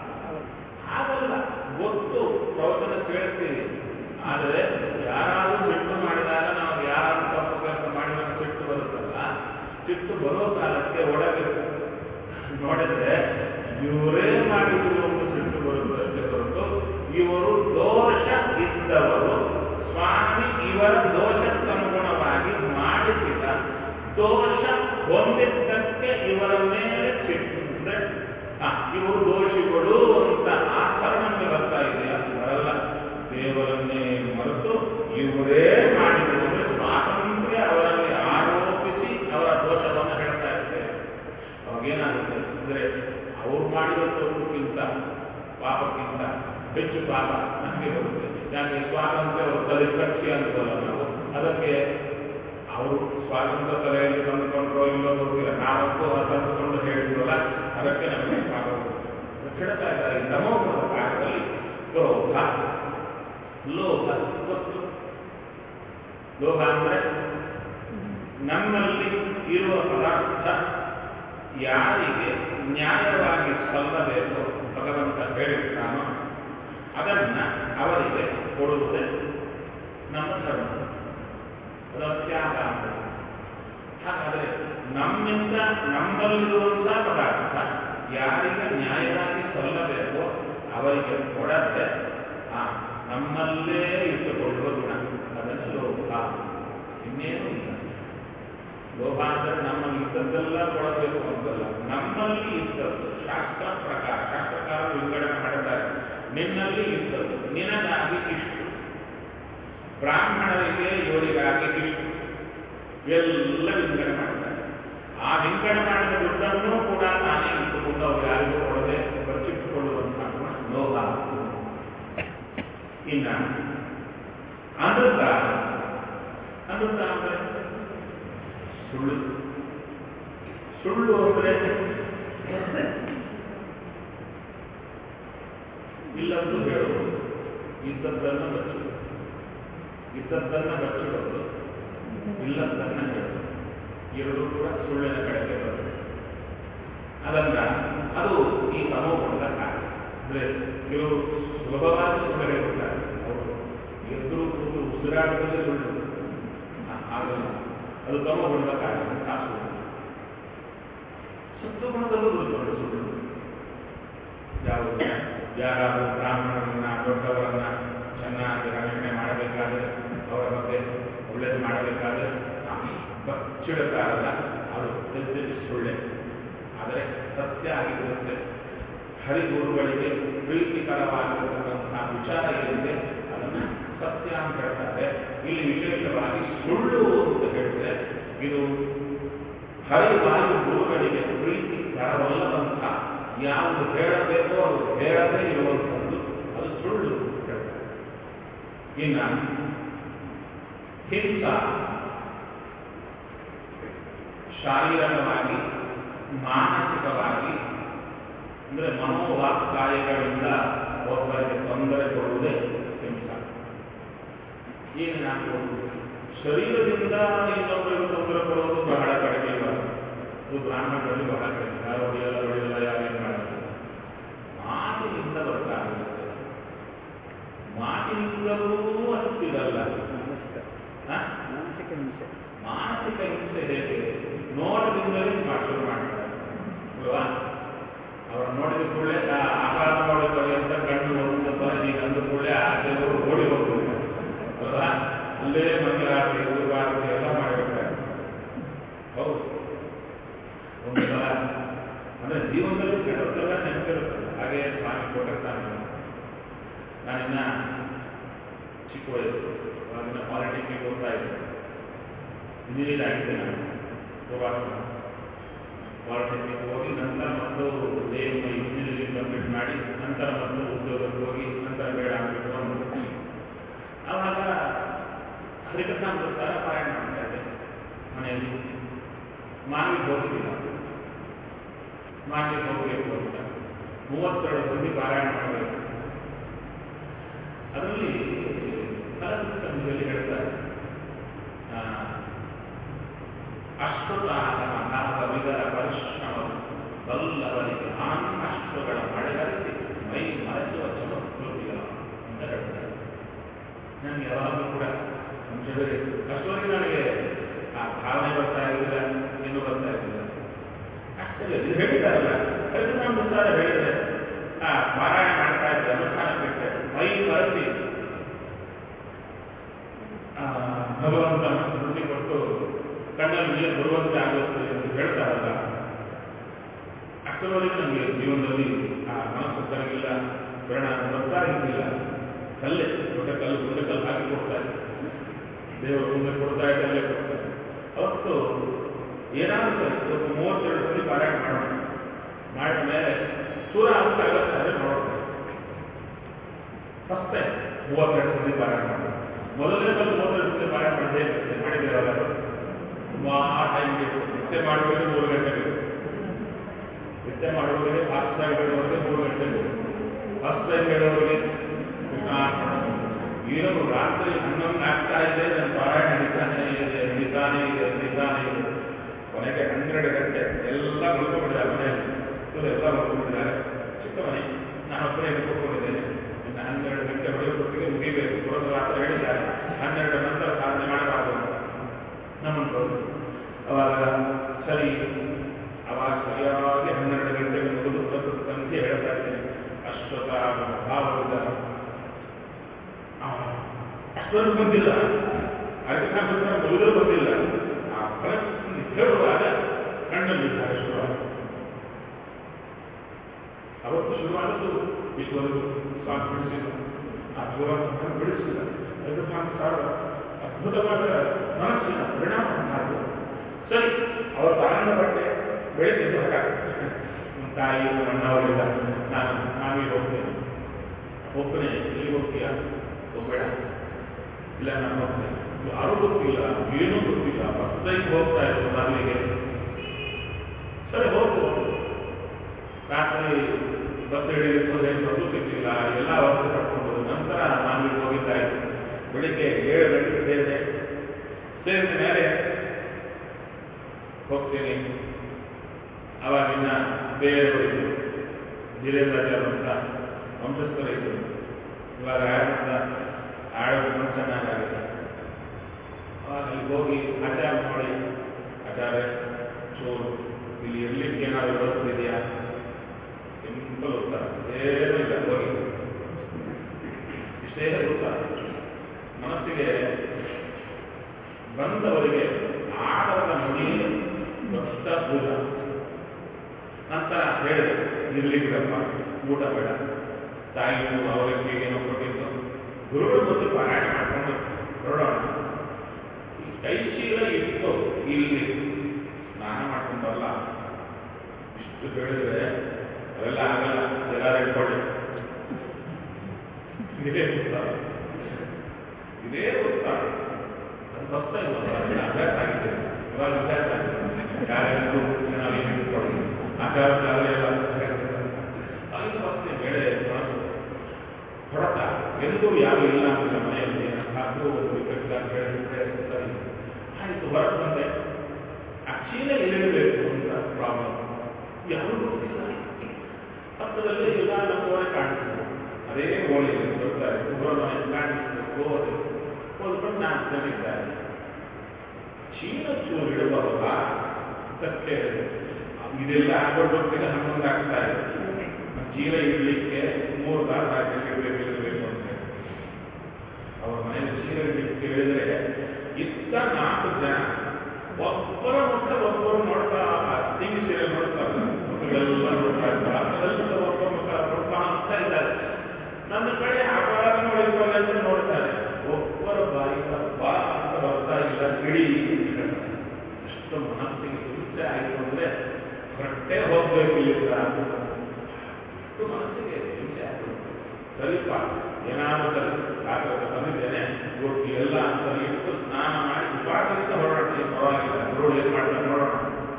ಆಗಲ್ಲ ಗೊತ್ತು ಪ್ರವಚನ ಕೇಳ್ತೀವಿ ಆದರೆ ಯಾರಾದ್ರೂ ಸಿಟ್ಟು ಮಾಡಿದಾಗ ನಾವು ಯಾರಾದ್ರೂ ತಪ್ಪು ಕೆಲಸ ಮಾಡಿದಾಗ ಸಿಟ್ಟು ಬರುತ್ತಲ್ಲ ಸಿಟ್ಟು ಬರೋ ಕಾಲಕ್ಕೆ ಒಳಗೆ ನೋಡಿದ್ರೆ ಇವರೇ ಮಾಡಿದ್ರು ಒಂದು ಸಿಟ್ಟು ಬರುತ್ತದೆ ಹೊರತು ಇವರು ದೋಷ ಇದ್ದವರು ಸ್ವಾಮಿ ಇವರ ದೋಷಕ್ಕನುಗುಣವಾಗಿ ಮಾಡಿಸಿದ ದೋಷ ಹೊಂದಿದ್ದಕ್ಕೆ ಇವರ ಮೇಲೆ ಸಿಟ್ಟು ಅಂದ್ರೆ ಆ, ಇವರು ದೋಷಿಗಳು ಅಂತ ಆಕರ ನಮಗೆ ಬರ್ತಾ ಇದೆಯಾ ಬರಲ್ಲ ದೇವರನ್ನೇ ಮರೆತು ಇವರೇ ಮಾಡಿದ್ರು ಅಂದ್ರೆ ಸ್ವಾತಂತ್ರ್ಯ ಅವರಲ್ಲಿ ಆರೋಪಿಸಿ ಅವರ ದೋಷವನ್ನು ಹೇಳ್ತಾ ಇರ್ತೇವೆ ಅವಾಗೇನಾಗುತ್ತೆ ಅಂದ್ರೆ ಅವ್ರು ಮಾಡಿದ ತಪ್ಪಕ್ಕಿಂತ ಪಾಪಕ್ಕಿಂತ ಹೆಚ್ಚು ಪಾಪ ನಮಗೆ ಬರುತ್ತೆ ಯಾಕೆ ಸ್ವಾತಂತ್ರ್ಯ ಅವರು ತಲೆ ಕಕ್ಷಿ ಅಂತಲ್ಲ ನಾವು ಅದಕ್ಕೆ ಅವರು ಸ್ವಾತಂತ್ರ್ಯ ತಲೆಯಲ್ಲಿ ತಂದುಕೊಂಡ್ರೋ ಇಲ್ಲೋ ಗೊತ್ತಿಲ್ಲ ನಾವಂತೂ ಅದು ತಂದುಕೊಂಡು ಹೇಳಿದ್ರಲ್ಲ ಅದಕ್ಕೆ ನಮಗೆ ಪಾಪ ಬರುತ್ತೆ ಹೇಳ್ತಾ ಇದ್ದಾರೆ ಈ ತಮೋಗುಣದ ಕಾರ್ಯದಲ್ಲಿ ಕ್ರೋಧ ಲೋಭ ಗೊತ್ತು ಲೋಭ ಅಂದ್ರೆ ನಮ್ಮಲ್ಲಿ ಇರುವ ಪದಾರ್ಥ ಯಾರಿಗೆ ನ್ಯಾಯವಾಗಿ ಸಲ್ಲಬೇಕು ಭಗವಂತ ಹೇಳಿರ್ತಾನೋ ಅದನ್ನ ಅವರಿಗೆ ಕೊಡುವುದೇ ನಮ್ಮ ಧರ್ಮ ಅದು ಅತ್ಯಾಗ ಅಂತ ಹಾಗಾದರೆ ನಮ್ಮಿಂದ ನಮ್ಮಲ್ಲಿರುವಂತಹ ಪದಾರ್ಥ ಯಾರಿಗೆ ನ್ಯಾಯವಾಗಿ ಸಲ್ಲಬೇಕೋ ಅವರಿಗೆ ಕೊಡದೆ ಆ ನಮ್ಮಲ್ಲೇ ಇಟ್ಟುಕೊಳ್ಳುವ ಗುಣ ಅದನ್ನು ಲೋಭ ಇನ್ನೇನು ಇಲ್ಲ ಲೋಭ ಅಂದರೆ ನಮ್ಮಲ್ಲಿ ಇದ್ದದ್ದೆಲ್ಲ ಕೊಡಬೇಕು ಅಂತಲ್ಲ ನಮ್ಮಲ್ಲಿ ಇದ್ದದ್ದು ಶಾಸ್ತ್ರ ಪ್ರಕಾರ ಶಾಸ್ತ್ರಕಾರ ವಿಂಗಡಣೆ ಮಾಡಿದ್ದಾರೆ ನಿನ್ನಲ್ಲಿ ಇದ್ದದ್ದು ನಿನಗಾಗಿ ಇಷ್ಟು ಬ್ರಾಹ್ಮಣರಿಗೆ ಇವರಿಗಾಗಿ ಇಷ್ಟು ಎಲ್ಲ ವಿಂಗಡಣೆ ಮಾಡ್ತಾರೆ ಆ ವಿಂಗಡಣೆ ಮಾಡಿದ ದುಡ್ಡನ್ನು ಕೂಡ ನಾನೇ ಇಟ್ಟುಕೊಂಡು ಅವ್ರು ಯಾರಿಗೂ ಕೊಡದೆ ಬಚ್ಚಿಟ್ಟುಕೊಳ್ಳುವಂತಹ ಗುಣ ಲೋಭ ಇನ್ನ ಅಮೃತ ಅಮೃತ ಅಂದ್ರೆ ಸುಳ್ಳು ಸುಳ್ಳು ಅಂದ್ರೆ ಇಲ್ಲಂತೂ ಹೇಳುವುದು ಇದ್ದದ್ದನ್ನು ಬಚ್ಚಿಡುವುದು ಇದ್ದದ್ದನ್ನ ಬಚ್ಚಿಡೋದು ಇಲ್ಲದ್ದನ್ನ ಹೇಳೋದು ಎರಡೂ ಕೂಡ ಸುಳ್ಳಿನ ಕಡೆಗೆ ಬರುತ್ತೆ ಅದನ್ನ ಅದು ಈ ತಮೋಗುಣದ ಕಾರಣ ಅಂದ್ರೆ ಕೆಲವರು ಸುಲಭವಾಗಿ ಸುಳ್ಳು ಹೇಳ್ಬಿಡ್ತಾರೆ ಅವರು ಎದುರು ಕೂತು ಉಸಿರಾಟದಲ್ಲೇ ಸುಳ್ಳು ಆ- ಆಗಲ್ಲ ಅದು ತಮೋಗುಣದ ಕಾರಣ ಆ ಸುಳ್ಳು ಸತ್ವಗುಣದಲ್ಲೂ ಬರುತ್ತವೆ ಸುಳ್ಳು ಯಾವುದು ಯಾರಾದರೂ ಬ್ರಾಹ್ಮಣರನ್ನ ದೊಡ್ಡವರನ್ನ ಚೆನ್ನಾಗಿ ರಕ್ಷಣೆ ಮಾಡಬೇಕಾದ್ರೆ ಅವರ ಬಗ್ಗೆ ಒಳ್ಳೇದು ಮಾಡಬೇಕಾದ್ರೆ ಬಚ್ಚಿಡಕಾರಲ್ಲ ಅದು ಎದ್ದೆದ್ದು ಸುಳ್ಳೆ ಆದರೆ ಸತ್ಯ ಆಗಿರುತ್ತೆ ಹರಿಗುರುಗಳಿಗೆ ಪ್ರೀತಿಕರವಾಗಿರತಕ್ಕಂತಹ ವಿಚಾರ ಏನಿದೆ ಅದನ್ನು ಸತ್ಯ ಅಂತ ಹೇಳ್ತಾರೆ ಇಲ್ಲಿ ವಿಶೇಷವಾಗಿ ಸುಳ್ಳು ಅಂತ ಹೇಳಿದ್ರೆ ಇದು ಹರಿವಾಯು ಗುರುಗಳಿಗೆ ಪ್ರೀತಿ ಕರವಲ್ಲದಂಥ ಯಾವುದು ಹೇಳಬೇಕೋ ಅದು ಹೇಳದೇ ಇರುವಂಥದ್ದು ಅದು ಸುಳ್ಳು ಅಂತ ಹೇಳ್ತಾರೆ ಇನ್ನ ಹಿಂಸ ಶಾರೀರಿಕವಾಗಿ ಮಾನಸಿಕವಾಗಿ ಅಂದ್ರೆ ಮನೋವಾಕ್ಕಾಯಗಳಿಂದ ಒಬ್ಬರಿಗೆ ತೊಂದರೆ ಕೊಡುವುದೇ ಹಿಂಸ ಈಗ ನಾವು ಶರೀರದಿಂದ ಇನ್ನೊಬ್ಬರಿಗೆ ತೊಂದರೆ ಕೊಡುವುದು ಬಹಳ ಕಡಿಮೆ ಇವಾಗ ಇದು ಬ್ರಾಹ್ಮಣರಲ್ಲಿ ಬಹಳ ಕಡಿಮೆ ಯಾರು ಹೊಡೆಯಲ್ಲ ಹೊಡೆಯಲ್ಲ ಯಾರೇನು ಮಾಡಲ್ಲ ಮಾತಿನಿಂದ ಬರ್ತಾಗುತ್ತೆ ಮಾತಿನಿಂದಲೂ ಅಷ್ಟಿರಲ್ಲ ಮಾನಸಿಕ ಹ? ಮಾನಸಿಕ ಹಿಂಸೆ ಮಾನಸಿಕ ಹಿಂಸೆ ಹೇಗೆ ನೋಟದಿಂದಲೇ ಶುರು ಮಾಡ್ತಾರೆ ಅಲ್ವಾ ಅವರು ನೋಡಿದ ಕೂಡಲೇ ಆಹಾರ ನೋಡಿಕೊಳ್ಳಿ ಅಂತ ಕಣ್ಣು ಒಂದು ಈಗ ಅಂದ ಕೂಡಲೇ ಆ ದೇವರು ಓಡಿ ಹೋಗ್ತಾರೆ ಅಲ್ವಾ ಅಲ್ಲೇ ಮಂಗಳಾರತಿ ಗುರುವಾರತಿ ಎಲ್ಲ ಮಾಡಿಬಿಡ್ತಾರೆ ಹೌದು ಒಂದು ಸಲ ಅಂದ್ರೆ ಜೀವನದಲ್ಲಿ ಕೆಲವರೆಲ್ಲ ನೆನಪಿರುತ್ತದೆ ಹಾಗೆ ಸ್ವಾಮಿ ಕೊಟ್ಟಿರ್ತಾನೆ ನಾನಿನ್ನ ಚಿಕ್ಕ ವಯಸ್ಸು ಅವಾಗಿನ ಪಾಲಿಟೆಕ್ನಿಕ್ ಓದ್ತಾ ಇದ್ದೆ ಇಂಜಿನಿಯರ್ ಆಗಿದ್ದೆ ನಾನು ಪ್ರವಾಸ ಪಾಲಿಟೆಕ್ನಿಕ್ ಹೋಗಿ ನಂತರ ಮತ್ತು ಸೇಮ್ ಇಂಜಿನಿಯರಿಂಗ್ ಕಂಪ್ಲೀಟ್ ಮಾಡಿ ನಂತರ ಮತ್ತು ಉದ್ಯೋಗಕ್ಕೆ ಹೋಗಿ ನಂತರ ಬೇಡ ಅಂದ್ಬಿಟ್ಟು ಅಂದ್ಬಿಟ್ಟು ಆವಾಗ ಹರಿಕಥಾಮೃತ ಪಾರಾಯಣ ಮಾಡ್ತಾ ಇದ್ದೆ ಮನೆಯಲ್ಲಿ ಮಾನವಿಗೆ ಹೋಗಿದ್ದಿಲ್ಲ ಮಾನವಿಗೆ ಹೋಗಬೇಕು ಅಂತ ಮೂವತ್ತೆರಡು ಮಂದಿ ಪಾರಾಯಣ ಮಾಡಬೇಕು ಅದರಲ್ಲಿ ಕಲಂಕ ಸಂಧಿಯಲ್ಲಿ ಹೇಳ್ತಾರೆ ಆ, ಅಶ್ರುತಾಹ ಕವಿಗಳ ಪರಿಶ್ರಮ ಬಲ್ಲವರಿಗೆ ಅಶ್ರುಗಳ ಮಳೆಗರಿಸಿ ಮೈ ಮರೆಸುವ ಚಮತ್ಕೃತಿಗಳ ಅಂತ ಹೇಳ್ತಾರೆ ನನಗೆ ಯಾವಾಗಲೂ ಕೂಡ ಅಂಶದಲ್ಲಿ ಅಷ್ಟೊಂದು ನನಗೆ ಆ ಭಾವನೆ ಬರ್ತಾ ಇರಲಿಲ್ಲ ಇನ್ನೂ ಬರ್ತಾ ಇರಲಿಲ್ಲ ಅಷ್ಟೇ ಇದು ಹೇಳಿದಾರಲ್ಲ ಅದಕ್ಕೆ ನಾನು ಮುಂದಾದ ಹೇಳಿದ್ರೆ ಆ ಪಾರಾಯಣ ಮಾಡ್ತಾ ಇದ್ದೆ ಅನುಷ್ಠಾನ ಬಿಟ್ಟೆ ಮೈ ಮರೆಸಿ ಆ, ಭಗವಂತನ ಸ್ಮೃತಿ ಕೊಟ್ಟು ಕಣ್ಣಲ್ಲಿ ನೀರು ಬರುವಂತೆ ಆಗುತ್ತೆ ಎಂದು ಹೇಳ್ತಾರಲ್ಲ ಅಷ್ಟರವರೆಗೆ ನಮಗೆ ಜೀವನದಲ್ಲಿ ಆ ಮನಸ್ಸು ಕರಗಿಲ್ಲ ಪರಿಣಾಮ ಬರ್ತಾ ಇರಲಿಲ್ಲ ಕಲ್ಲೇ ದೊಡ್ಡ ಕಲ್ಲು ದೊಡ್ಡ ಕಲ್ಲು ಹಾಕಿ ಕೊಡ್ತಾ ಇದ್ದೆ ದೇವರು ಮುಂದೆ ಕೊಡ್ತಾ ಇದ್ದ ಅಲ್ಲೇ ಕೊಡ್ತಾರೆ ಅವತ್ತು ಏನಾದರೂ ಸರಿ ಇವತ್ತು ಮೂವತ್ತೆರಡು ಸರಿ ಪಾರಾಯಣ ಮಾಡೋಣ ಮಾಡಿದ ಮೇಲೆ ಸೂರ ಅಂತ ಆಗುತ್ತೆ ಅದೇ ನೋಡ್ತಾರೆ ಫಸ್ಟ್ ಟೈಮ್ ಮೂವತ್ತೆರಡು ಸತಿ ಪಾರಾಯಣ ಮಾಡೋಣ ಮೊದಲನೇ ಬಂದು ಮೂವತ್ತೆರಡು ಸತಿ ಪಾರಾಯಣ ಮಾಡಿದೆ ಮಾಡಿದ್ದೇವಲ್ಲ ತುಂಬಾ ಟೈಮ್ ಬೇಕು ನಿತ್ಯ ಮಾಡುವಾಗ ಮೂರು ಗಂಟೆ ಬೇಕು ನಿತ್ಯ ಮಾಡುವವರಿಗೆ ಫಾಸ್ಟ್ ಟೈಮ್ ಹೇಳುವವರಿಗೆ ಮೂರು ಗಂಟೆ ಬೇಕು ಫಸ್ಟ್ ಟೈಮ್ ಹೇಳುವವರಿಗೆ ಕೃಷ್ಣಾರ್ಪಣ ಏನೋ ರಾತ್ರಿ ಹನ್ನೊಂದು ಆಗ್ತಾ ಇದೆ ನನ್ನ ಪಾರಾಯಣ ನಡೀತಾನೆ ಇದೆ ನಡೀತಾನೆ ಇದೆ ನಡೀತಾನೆ ಇದೆ ಕೊನೆಗೆ ಹನ್ನೆರಡು ಗಂಟೆ ಎಲ್ಲ ಮಲ್ಕೊಂಡಿದ್ದಾರೆ ಮನೆಯಲ್ಲಿ ಇವರು ಎಲ್ಲ ಮಲ್ಕೊಂಡಿದ್ದಾರೆ ಚಿಕ್ಕ ಮನೆ ನಾನು ಒಬ್ಬರೇ ಕೂತ್ಕೊಂಡಿದ್ದೇನೆ ಇನ್ನು ಹನ್ನೆರಡು ಗಂಟೆ ಹೊಡೆಯೋದೊಟ್ಟಿಗೆ ಮುಗಿಬೇಕು ಪುರದ ರಾತ್ರಿ ಹೇಳಿದ್ದಾರೆ ಹನ್ನೆರಡು ನಂತರ ಸಾಧನೆ ಮಾಡಬಾರದು ಅಂತ ನಮ್ಮನ್ನು ಅವಾಗ ಸರಿ ಅವಾಗ ಸರಿಯಾಗಿ ಹನ್ನೆರಡು ಗಂಟೆಗೆ ಮುಗಿದು ಬಂದು ಸಂಖ್ಯೆ ಹೇಳ್ತಾ ಇದ್ದೇನೆ ಅಶ್ವತ ಭಾವದ ಅಷ್ಟೊಂದು ಬಂದಿಲ್ಲ ಅದಕ್ಕೆ ನಾನು ಮುಗಿದರೂ ಬಂದಿಲ್ಲ ಆ ಪರಿಸ್ಥಿತಿ ಹೇಳುವಾಗ ಕಣ್ಣಲ್ಲಿ ಶುರುವಾದ ಅವತ್ತು ಶುರುವಾದದ್ದು ಇಷ್ಟವರೆಗೂ ಸ್ವಾಮಿ ಬಿಡಿಸಿಲ್ಲ ಆ ಭಗವಂತ ಬಿಡಿಸಿಲ್ಲ ಅದಕ್ಕೆ ಸ್ವಾಮಿ ಸಾವಿರ ಅದ್ಭುತವಾದ ಮನಸ್ಸಿನ ಪರಿಣಾಮ ಉಂಟಾಯಿತು ಸರಿ ಅವತ್ತು ಆನಂದ ಪಟ್ಟೆ ಬೆಳಗ್ಗೆ ಹೊರಟ ನಮ್ಮ ತಾಯಿ ನಮ್ಮ ಅಣ್ಣವರಿಂದ ನಾನು ನಾವೇ ಹೋಗ್ತೇನೆ ಒಬ್ಬನೇ ಇಲ್ಲಿ ಹೋಗ್ತೀಯಾ ಹೋಗ್ಬೇಡ ಇಲ್ಲ ನಾನು ಹೋಗ್ತೇನೆ ಯಾರೂ ಗೊತ್ತಿಲ್ಲ ಏನೂ ಗೊತ್ತಿಲ್ಲ ಫಸ್ಟ್ ಟೈಮ್ ಹೋಗ್ತಾ ಇರೋದು ಅಲ್ಲಿಗೆ ಸರಿ ಹೋಗು ರಾತ್ರಿ ಬಸ್ ಹಿಡಿಲಿಕ್ಕೆ ಹೋದ್ರೆ ಬಸ್ಸು ಸಿಕ್ಕಿಲ್ಲ ಎಲ್ಲ ಅವಸ್ಥೆ ಪಡ್ಕೊಂಡು ನಂತರ ನಾನು ಇಲ್ಲಿ ಹೋಗಿದ್ದ ಇದ್ದೆ ಬೆಳಿಗ್ಗೆ ಏಳು ಗಂಟೆಗೆ ಸೇರಿದೆ ಸೇರಿದ ಮೇಲೆ ಹೋಗ್ತೀನಿ ಅವಾಗಿನ್ನ ಬೇರೆಯವರು ವೀರೇಂದ್ರಾಚಾರ್ಯ ಅಂತ ವಂಶಸ್ಥರ ಇದ್ರು ಇವಾಗ ಆಡಂತ ಆಡೋದು ಚೆನ್ನಾಗಾಗಿದೆ ಅವಾಗ ಅಲ್ಲಿ ಹೋಗಿ ಆಚಾರ ಮಾಡಿ ಆಚಾರ್ಯ ಚೂರು ಇಲ್ಲಿ ಇರ್ಲಿಕ್ಕೆ ಏನಾದ್ರು ವ್ಯವಸ್ಥೆ ಇದೆಯಾ ಸಿಂಪಲ್ ಉತ್ತರ ಏನೂ ಇಲ್ಲ ಹೋಗಿ ಇಷ್ಟೇ ಉತ್ತರ ಮನಸ್ಸಿಗೆ ಬಂದವರಿಗೆ ಆಡದ ನುಡಿ ದೊಡ್ಡ ಪೂಜ ನಂತರ ಹೇಳಿದೆ ಇರ್ಲಿ ಬಿಡಪ್ಪ ಊಟ ಬೇಡ ತಾಯಿಗೂ ಅವರಿಗೆ ಏನೋ ಕೊಟ್ಟಿದ್ದು ಗುರುಗಳು ಬಂದು ಪಾರಾಯಣ ಮಾಡ್ಕೊಂಡು ಹೊರಡೋಣ ಈ ಕೈ ಚೀಲ ಇಟ್ಟು ಇಲ್ಲಿ ಸ್ನಾನ ಮಾಡ್ಕೊಂಡಲ್ಲ ಇಷ್ಟು ಹೇಳಿದ್ರೆ ಅವೆಲ್ಲ ಆಗಲ್ಲ ಎಲ್ಲಾರು ಇಟ್ಕೊಳ್ಳಿ ಇದೇ ಉತ್ತರ ಇದೇ ಉತ್ತರ ಅದು ಹೊಸ ಇಲ್ಲ ಅಭ್ಯಾಸ ಆಗಿದೆ ಇವಾಗ ಅಭ್ಯಾಸ ಆಗಿದೆ ಯಾರೆಲ್ಲರೂ ನಾವು ಏನು ಇಟ್ಕೊಳ್ಳಿ ಆಚಾರ ಎಲ್ಲ ಅಲ್ಲಿ ಮತ್ತೆ ಬೇಳೆ ಮನಸ್ಸು ಹೊರಟ ಎಂದೂ ಯಾರು ಇಲ್ಲ ಅಂತ ಮನೆಯಲ್ಲಿ ಹಾಕು ಹೇಳಿದ್ರೆ ಸರಿ ಆಯಿತು ಹೊರಗೆ ಬಂದೆ ಆ ಚೀಲ ಎಲ್ಲಿಡಬೇಕು ಅಂತ ಪ್ರಾಬ್ಲಮ್ ಯಾರು ಗೊತ್ತಿಲ್ಲ ಪಕ್ಕದಲ್ಲಿ ಎಲ್ಲ ನಮ್ಮವರೇ ಕಾಣಿಸ್ತಾರೆ ಅದೇ ಓಣಿ ಬರ್ತಾರೆ ಸುಬ್ರಹ್ಮಣ್ಯ ಕಾಣಿಸ್ಬೇಕು ಹೋದೆ ಹೋದ್ಕೊಂಡು ನಾಲ್ಕು ಜನ ಇದ್ದಾರೆ ಚೀಲ ಚೂರು ಇಡಬಹುದ ಅಂತ ಕೇಳಿದೆ ಇದೆಲ್ಲ ಹಾಕೊಳ್ಬೇಕು ಹನ್ನೊಂದು ಆಗ್ತಾ ಇದೆ ಚೀಲ ಇಡಲಿಕ್ಕೆ ಮೂರು ತಾಸು ಹಾಕಲಿಕ್ಕೆ ಇಡಬೇಕು ಇರಬೇಕು ಅಂತ ಅವ್ರ ಮನೆಯಲ್ಲಿ ಚೀಲ ಇಡಲಿಕ್ಕೆ ಹೇಳಿದ್ರೆ ಇತ್ತ ನಾಲ್ಕು ಜನ ಒಬ್ಬರ ಮುಖ ಒಬ್ಬರು ನೋಡ್ತಾ ಟಿವಿ ಸೀರಿಯಲ್ ನೋಡ್ತಾರಲ್ಲ ಎಲ್ಲ ನೋಡ್ತಾ ಇದ್ದಾರೆ ಅದರಲ್ಲಿ ಒಬ್ಬರ ಮುಖ ನೋಡ್ತಾ ಅಂತ ಇದ್ದಾರೆ ನನ್ನ ಕಡೆ ಆಕಾರ ನೋಡಿಕೊಳ್ಳಿ ಅಂತ ನೋಡ್ತಾರೆ ಒಬ್ಬರ ಬಾಯಿ ಬಾ ಅಂತ ಬರ್ತಾ ಇಲ್ಲ ಇಡೀ ಎಷ್ಟು ಮನಸ್ಸಿಗೆ ಹಿಂಸೆ ಆಯಿತು ಅಂದ್ರೆ ಹೊಟ್ಟೆ ಹೋಗ್ಬೇಕು ಇಲ್ಲಿಂದ ಅಷ್ಟು ಮನಸ್ಸಿಗೆ ಹಿಂಸೆ ಆಯಿತು ಸರಿಪ ಏನಾದರೂ ಸರಿ ಆದ್ರೆ ಬಂದಿದ್ದೇನೆ ರೊಟ್ಟಿ ಎಲ್ಲ ಸರಿ ಇಟ್ಟು ಸ್ನಾನ ಮಾಡಿ ಉಪವಾಸದಿಂದ ಹೊರಡ್ತೀನಿ ಪರವಾಗಿಲ್ಲ ರೋಡ್ ಏನು ಮಾಡ್ತಾರೆ ನೋಡೋಣ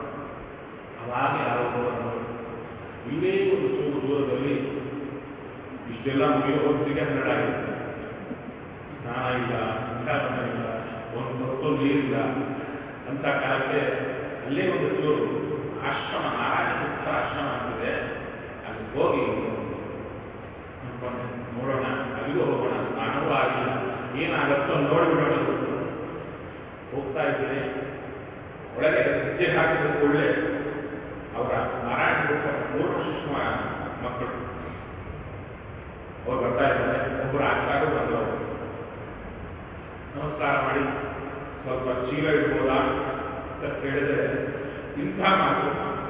ಅವಾಗ ಯಾರೋ ಇಲ್ಲೇ ಒಂದು ಚೂರು ದೂರದಲ್ಲಿ ಇಷ್ಟೆಲ್ಲ ಮುಗಿಯೋ ಹೊತ್ತಿಗೆ ಹನ್ನೆರಡು ಆಗಿತ್ತು ಸ್ನಾನ ಇಲ್ಲ ಸಂಧ್ಯಾವಂದನ ಇಲ್ಲ ಒಂದು ಹೊತ್ತು ನೀರಿಲ್ಲ ಅಂತ ಕಾಲಕ್ಕೆ ಅಲ್ಲೇ ಒಂದು ಚೂರು ಆಶ್ರಮ ನಾರಾಯಣ ಮುಕ್ತ ಆಶ್ರಮ ಅಂತಿದೆ ಅಲ್ಲಿ ಹೋಗಿ ಅನ್ಕೊಂಡೆ ನೋಡೋಣ ಅಲ್ಲಿಗೂ ಹೋಗೋಣ ಸ್ನಾನವೂ ಆಗಿಲ್ಲ ಏನಾಗತ್ತೋ ನೋಡಿಬಿಡೋಣ ಹೋಗ್ತಾ ಇದ್ದೀನಿ ಒಳಗೆ ಹೆಜ್ಜೆ ಹಾಕಿದ ಕೂಡಲೇ ಅವರ ನಾರಾಯಣ ಮುಕ್ತ ಮೂರು ಶಿಶುಮ ಮಕ್ಕಳು ಅವ್ರು ಬರ್ತಾ ಇದ್ದಾರೆ ಒಬ್ಬರು ಆಚಾರ್ಯರು ಬಂದವರು ನಮಸ್ಕಾರ ಮಾಡಿ ಸ್ವಲ್ಪ ಚೀಲ ಇಡ್ಬೋದಾ ಅಂತ ಕೇಳಿದರೆ ಇಂಥ ಮಾತು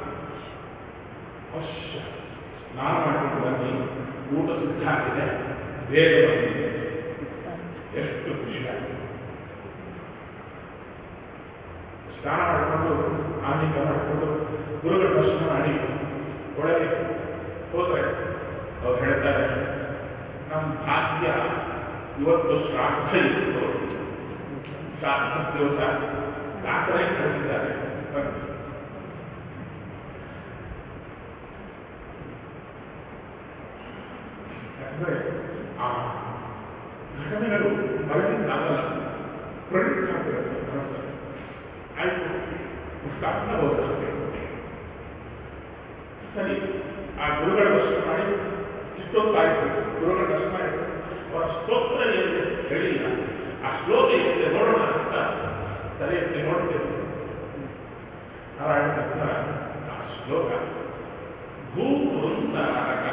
ಅವಶ್ಯ ಸ್ನಾನ ಮಾಡ್ಕೊಂಡು ಬನ್ನಿ ಊಟ ಸಿದ್ಧ ಆಗಿದೆ ಬೇಗ ಬನ್ನಿ ಎಷ್ಟು ಖುಷಿ ಆಗಿದೆ ಸ್ನಾನ ಮಾಡಿಕೊಂಡು ಆನಂದ ಮಾಡಿಕೊಂಡು ಗುರುಗಳ ದರ್ಶನ ಮಾಡಿ ಒಳಗೆ ಹೋದ್ರೆ ಅವ್ರು ಹೇಳ್ತಾರೆ ನಮ್ಮ ಭಾಗ್ಯ ಇವತ್ತು ಶ್ರಾದ್ದ ಇತ್ತು ಶ್ರಾದ್ದ ದಿವಸ ದಾಸರೇ ಕಳಿಸಿದ್ದಾರೆ ಬನ್ನಿ ಯಾಕಂದ್ರೆ ಆ ಘಟನೆಗಳು ಬರಲಿಕ್ಕಾಗಲ್ಲ ಪ್ರೆಡಿಕ್ಟ್ ಆಗ್ತಿರುತ್ತೆ ಮನಸ್ಸಲ್ಲಿ ಆಯ್ತು ಪುಸ್ತಕ ಹೋಗುತ್ತೆ ಸರಿ ಆ ಗುರುಗಳ ದರ್ಶನ ಮಾಡಿ ಇಷ್ಟೊತ್ತಾಯ್ತು ಗುರುಗಳ ದರ್ಶನ ಆಯ್ತು ಅವರ ಸ್ತೋತ್ರ ಏನಿದೆ ಹೇಳಿಲ್ಲ ಆ ಶ್ಲೋಕ ಏನಿದೆ ನೋಡೋಣ ಅಂತ ತಲೆ ಎತ್ತಿ ನೋಡ್ತೇವೆ ನಾರಾಯಣ ತಕ್ಷಣ ಆ ಶ್ಲೋಕ ಭೂವೃಂದ ನಾಟಕ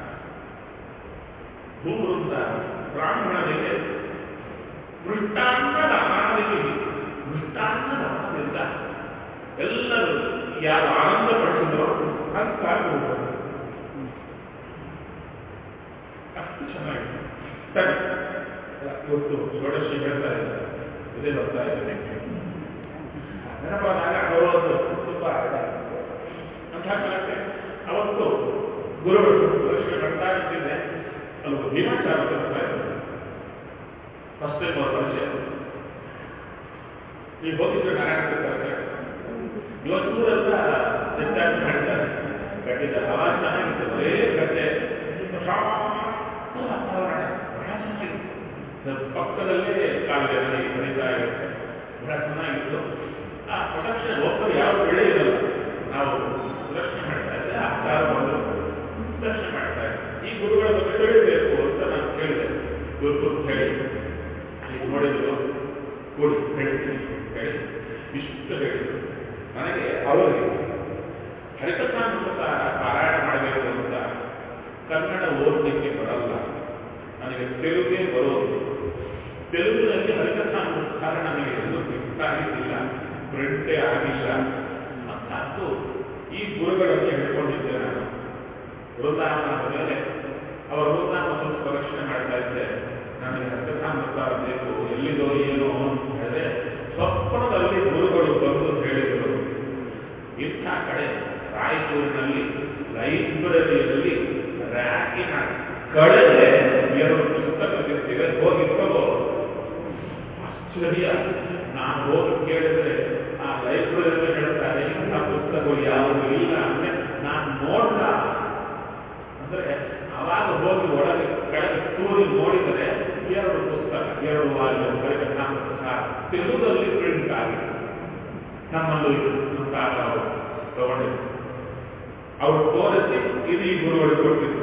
ಭೂವೃಂದ ಬ್ರಾಹ್ಮಣರಿಗೆ ಮೃಷ್ಟಾನ್ನದ ಅನಾದಿಗೆ ಮೃಷ್ಟಾನ್ನದ ಅನಾದಿಂದ ಎಲ್ಲರೂ ಯಾರು ಆನಂದ ಪಡಿಸಿದ್ರು ಅಂತ ಗುರುಗಳು ಅಷ್ಟು ಚೆನ್ನಾಗಿದೆ ಸರಿ ಇವತ್ತು ಷೋಡಶಿ ಹೇಳ್ತಾ ಇದ್ದಾರೆ ಇದೇ ಬರ್ತಾ ಇದೆ ನೆನಪಾದಾಗ ಅವರೊಂದು ತುಂಬಾ ಇದಾಗಿತ್ತು. ಅಂತ ಕಾಲಕ್ಕೆ ಅವತ್ತು ಗುರುಗಳು ದರ್ಶನ ಮಾಡ್ತಾ ಇದ್ದಿದ್ದೆ ಅಲ್ಲೊಬ್ಬ ಭೀಮಾಚಾರ ಬರ್ತಾ ಇದ್ದಾರೆ ಫಸ್ಟ್ ಟೈಮ್ ಅವ್ರ ಪರಿಚಯ ನೀವು ಹೋಗಿದ್ರೆ ನಾರಾಯಣ ಕರ್ತಾರೆ ಇವತ್ತೂರೆಲ್ಲ ಹೆಚ್ಚಾಗಿ ಮಾಡಿದ್ದಾರೆ ಕಟ್ಟಿದ್ದಾರೆ ಅವಾಗ ಚೆನ್ನಾಗಿತ್ತು ಬರೇ ಕಟ್ಟೆ ಶಾಂತ ವಾತಾವರಣ ಬಹಳ ಚೆನ್ನಾಗಿತ್ತು ಪಕ್ಕದಲ್ಲೇ ಕಾಲುವೆ ನದಿ ಹರಿತಾ ಇರುತ್ತೆ ಬಹಳ ಚೆನ್ನಾಗಿತ್ತು ಆ ಪ್ರದಕ್ಷಿಣೆ ಒಬ್ಬರು ಯಾವ ಬೆಳೆ ಇರಲ್ಲ ನಾವು ಪ್ರದಕ್ಷಿಣೆ ಮಾಡ್ತಾ ಇದ್ದೆ ಆ ಕಾಲ ಬಂದು ದರ್ಶನ ಗುರುಗಳ ಬಗ್ಗೆ ತಿಳಿಬೇಕು ಅಂತ ನಾನು ಕೇಳಿದೆ ಗುರು ಹೇಳಿ ಈಗ ನೋಡಿದ್ರು ಕೊಡಿ ಹೇಳ್ತೀನಿ ಹೇಳಿ ಇಷ್ಟು ಹೇಳಿದ್ರು ನನಗೆ ಅವರಿಗೆ ಹರಿಕಥಾಮೃತ ಪಾರಾಯಣ ಮಾಡಬೇಕು ಅಂತ ಕನ್ನಡ ಓದಲಿಕ್ಕೆ ಬರಲ್ಲ ನನಗೆ ತೆಲುಗೇ ಬರೋದು ತೆಲುಗಿನಲ್ಲಿ ಹರಿಕಥಾಮೃತ ನನಗೆ ಎಲ್ಲೂ ಸಿಗ್ತಾಗಿಲ್ಲ ಪ್ರಿಂಟೇ ಆಗಿಲ್ಲ ಮತ್ತು ಈ ಗುರುಗಳಲ್ಲಿ ಹೇಳ್ಕೊಂಡಿದ್ದೆ ನಾನು ವೃಂದಾವನ ಮೇಲೆ ಅವರ ವೃಂದಾವನ ಸ್ವಲ್ಪ ಪರೀಕ್ಷೆ ಮಾಡ್ತಾ ಇದ್ದೆ ನನಗೆ ಹರಿಕಥಾಮೃತ ಬೇಕು ಎಲ್ಲಿದೋ ಏನೋ ಅಂತ ಹೇಳಿದ್ರೆ ಸ್ವಪ್ನದಲ್ಲಿ ಗುರುಗಳು ಬಂದು ಹೇಳಿದರು ಇಂಥ ಕಡೆ ರಾಯಚೂರಿನಲ್ಲಿ ಲೈಬ್ರರಿಯಲ್ಲಿ ರ್ಯಾಕಿನ ಕಳೆದೆ ಎರಡು ಪುಸ್ತಕ ಸಿಗ್ತಿವೆ ಹೋಗಿ ತಗೋ ಆಶ್ಚರ್ಯ ನಾನು ಹೋಗಿ ಕೇಳಿದ್ರೆ ಆ ಲೈಬ್ರರಿಯಲ್ಲಿ ಹೇಳ್ತಾರೆ ಇಂಥ ಪುಸ್ತಕಗಳು ಯಾವುದೂ ಇಲ್ಲ ಅಂದ್ರೆ ನಾನು ನೋಡ್ದ ಅಂದ್ರೆ ಅವಾಗ ಹೋಗಿ ಒಳಗೆ ಕೆಳಗೆ ತೂರಿ ನೋಡಿದರೆ ಎರಡು ಪುಸ್ತಕ ಎರಡು ವಾಲ್ಯೂಮ್ ಕಲಿಕಥಾಮೃತ ತೆಲುಗಲ್ಲಿ ಪ್ರಿಂಟ್ ಆಗಿದೆ ನಮ್ಮಲ್ಲೂ ಇದು ಅಂತ ಅವರು ತಗೊಂಡಿದ್ರು ಅವರು ತೋರಿಸಿ ಇದು ಈ ಗುರುಗಳು ಕೊಟ್ಟಿದ್ರು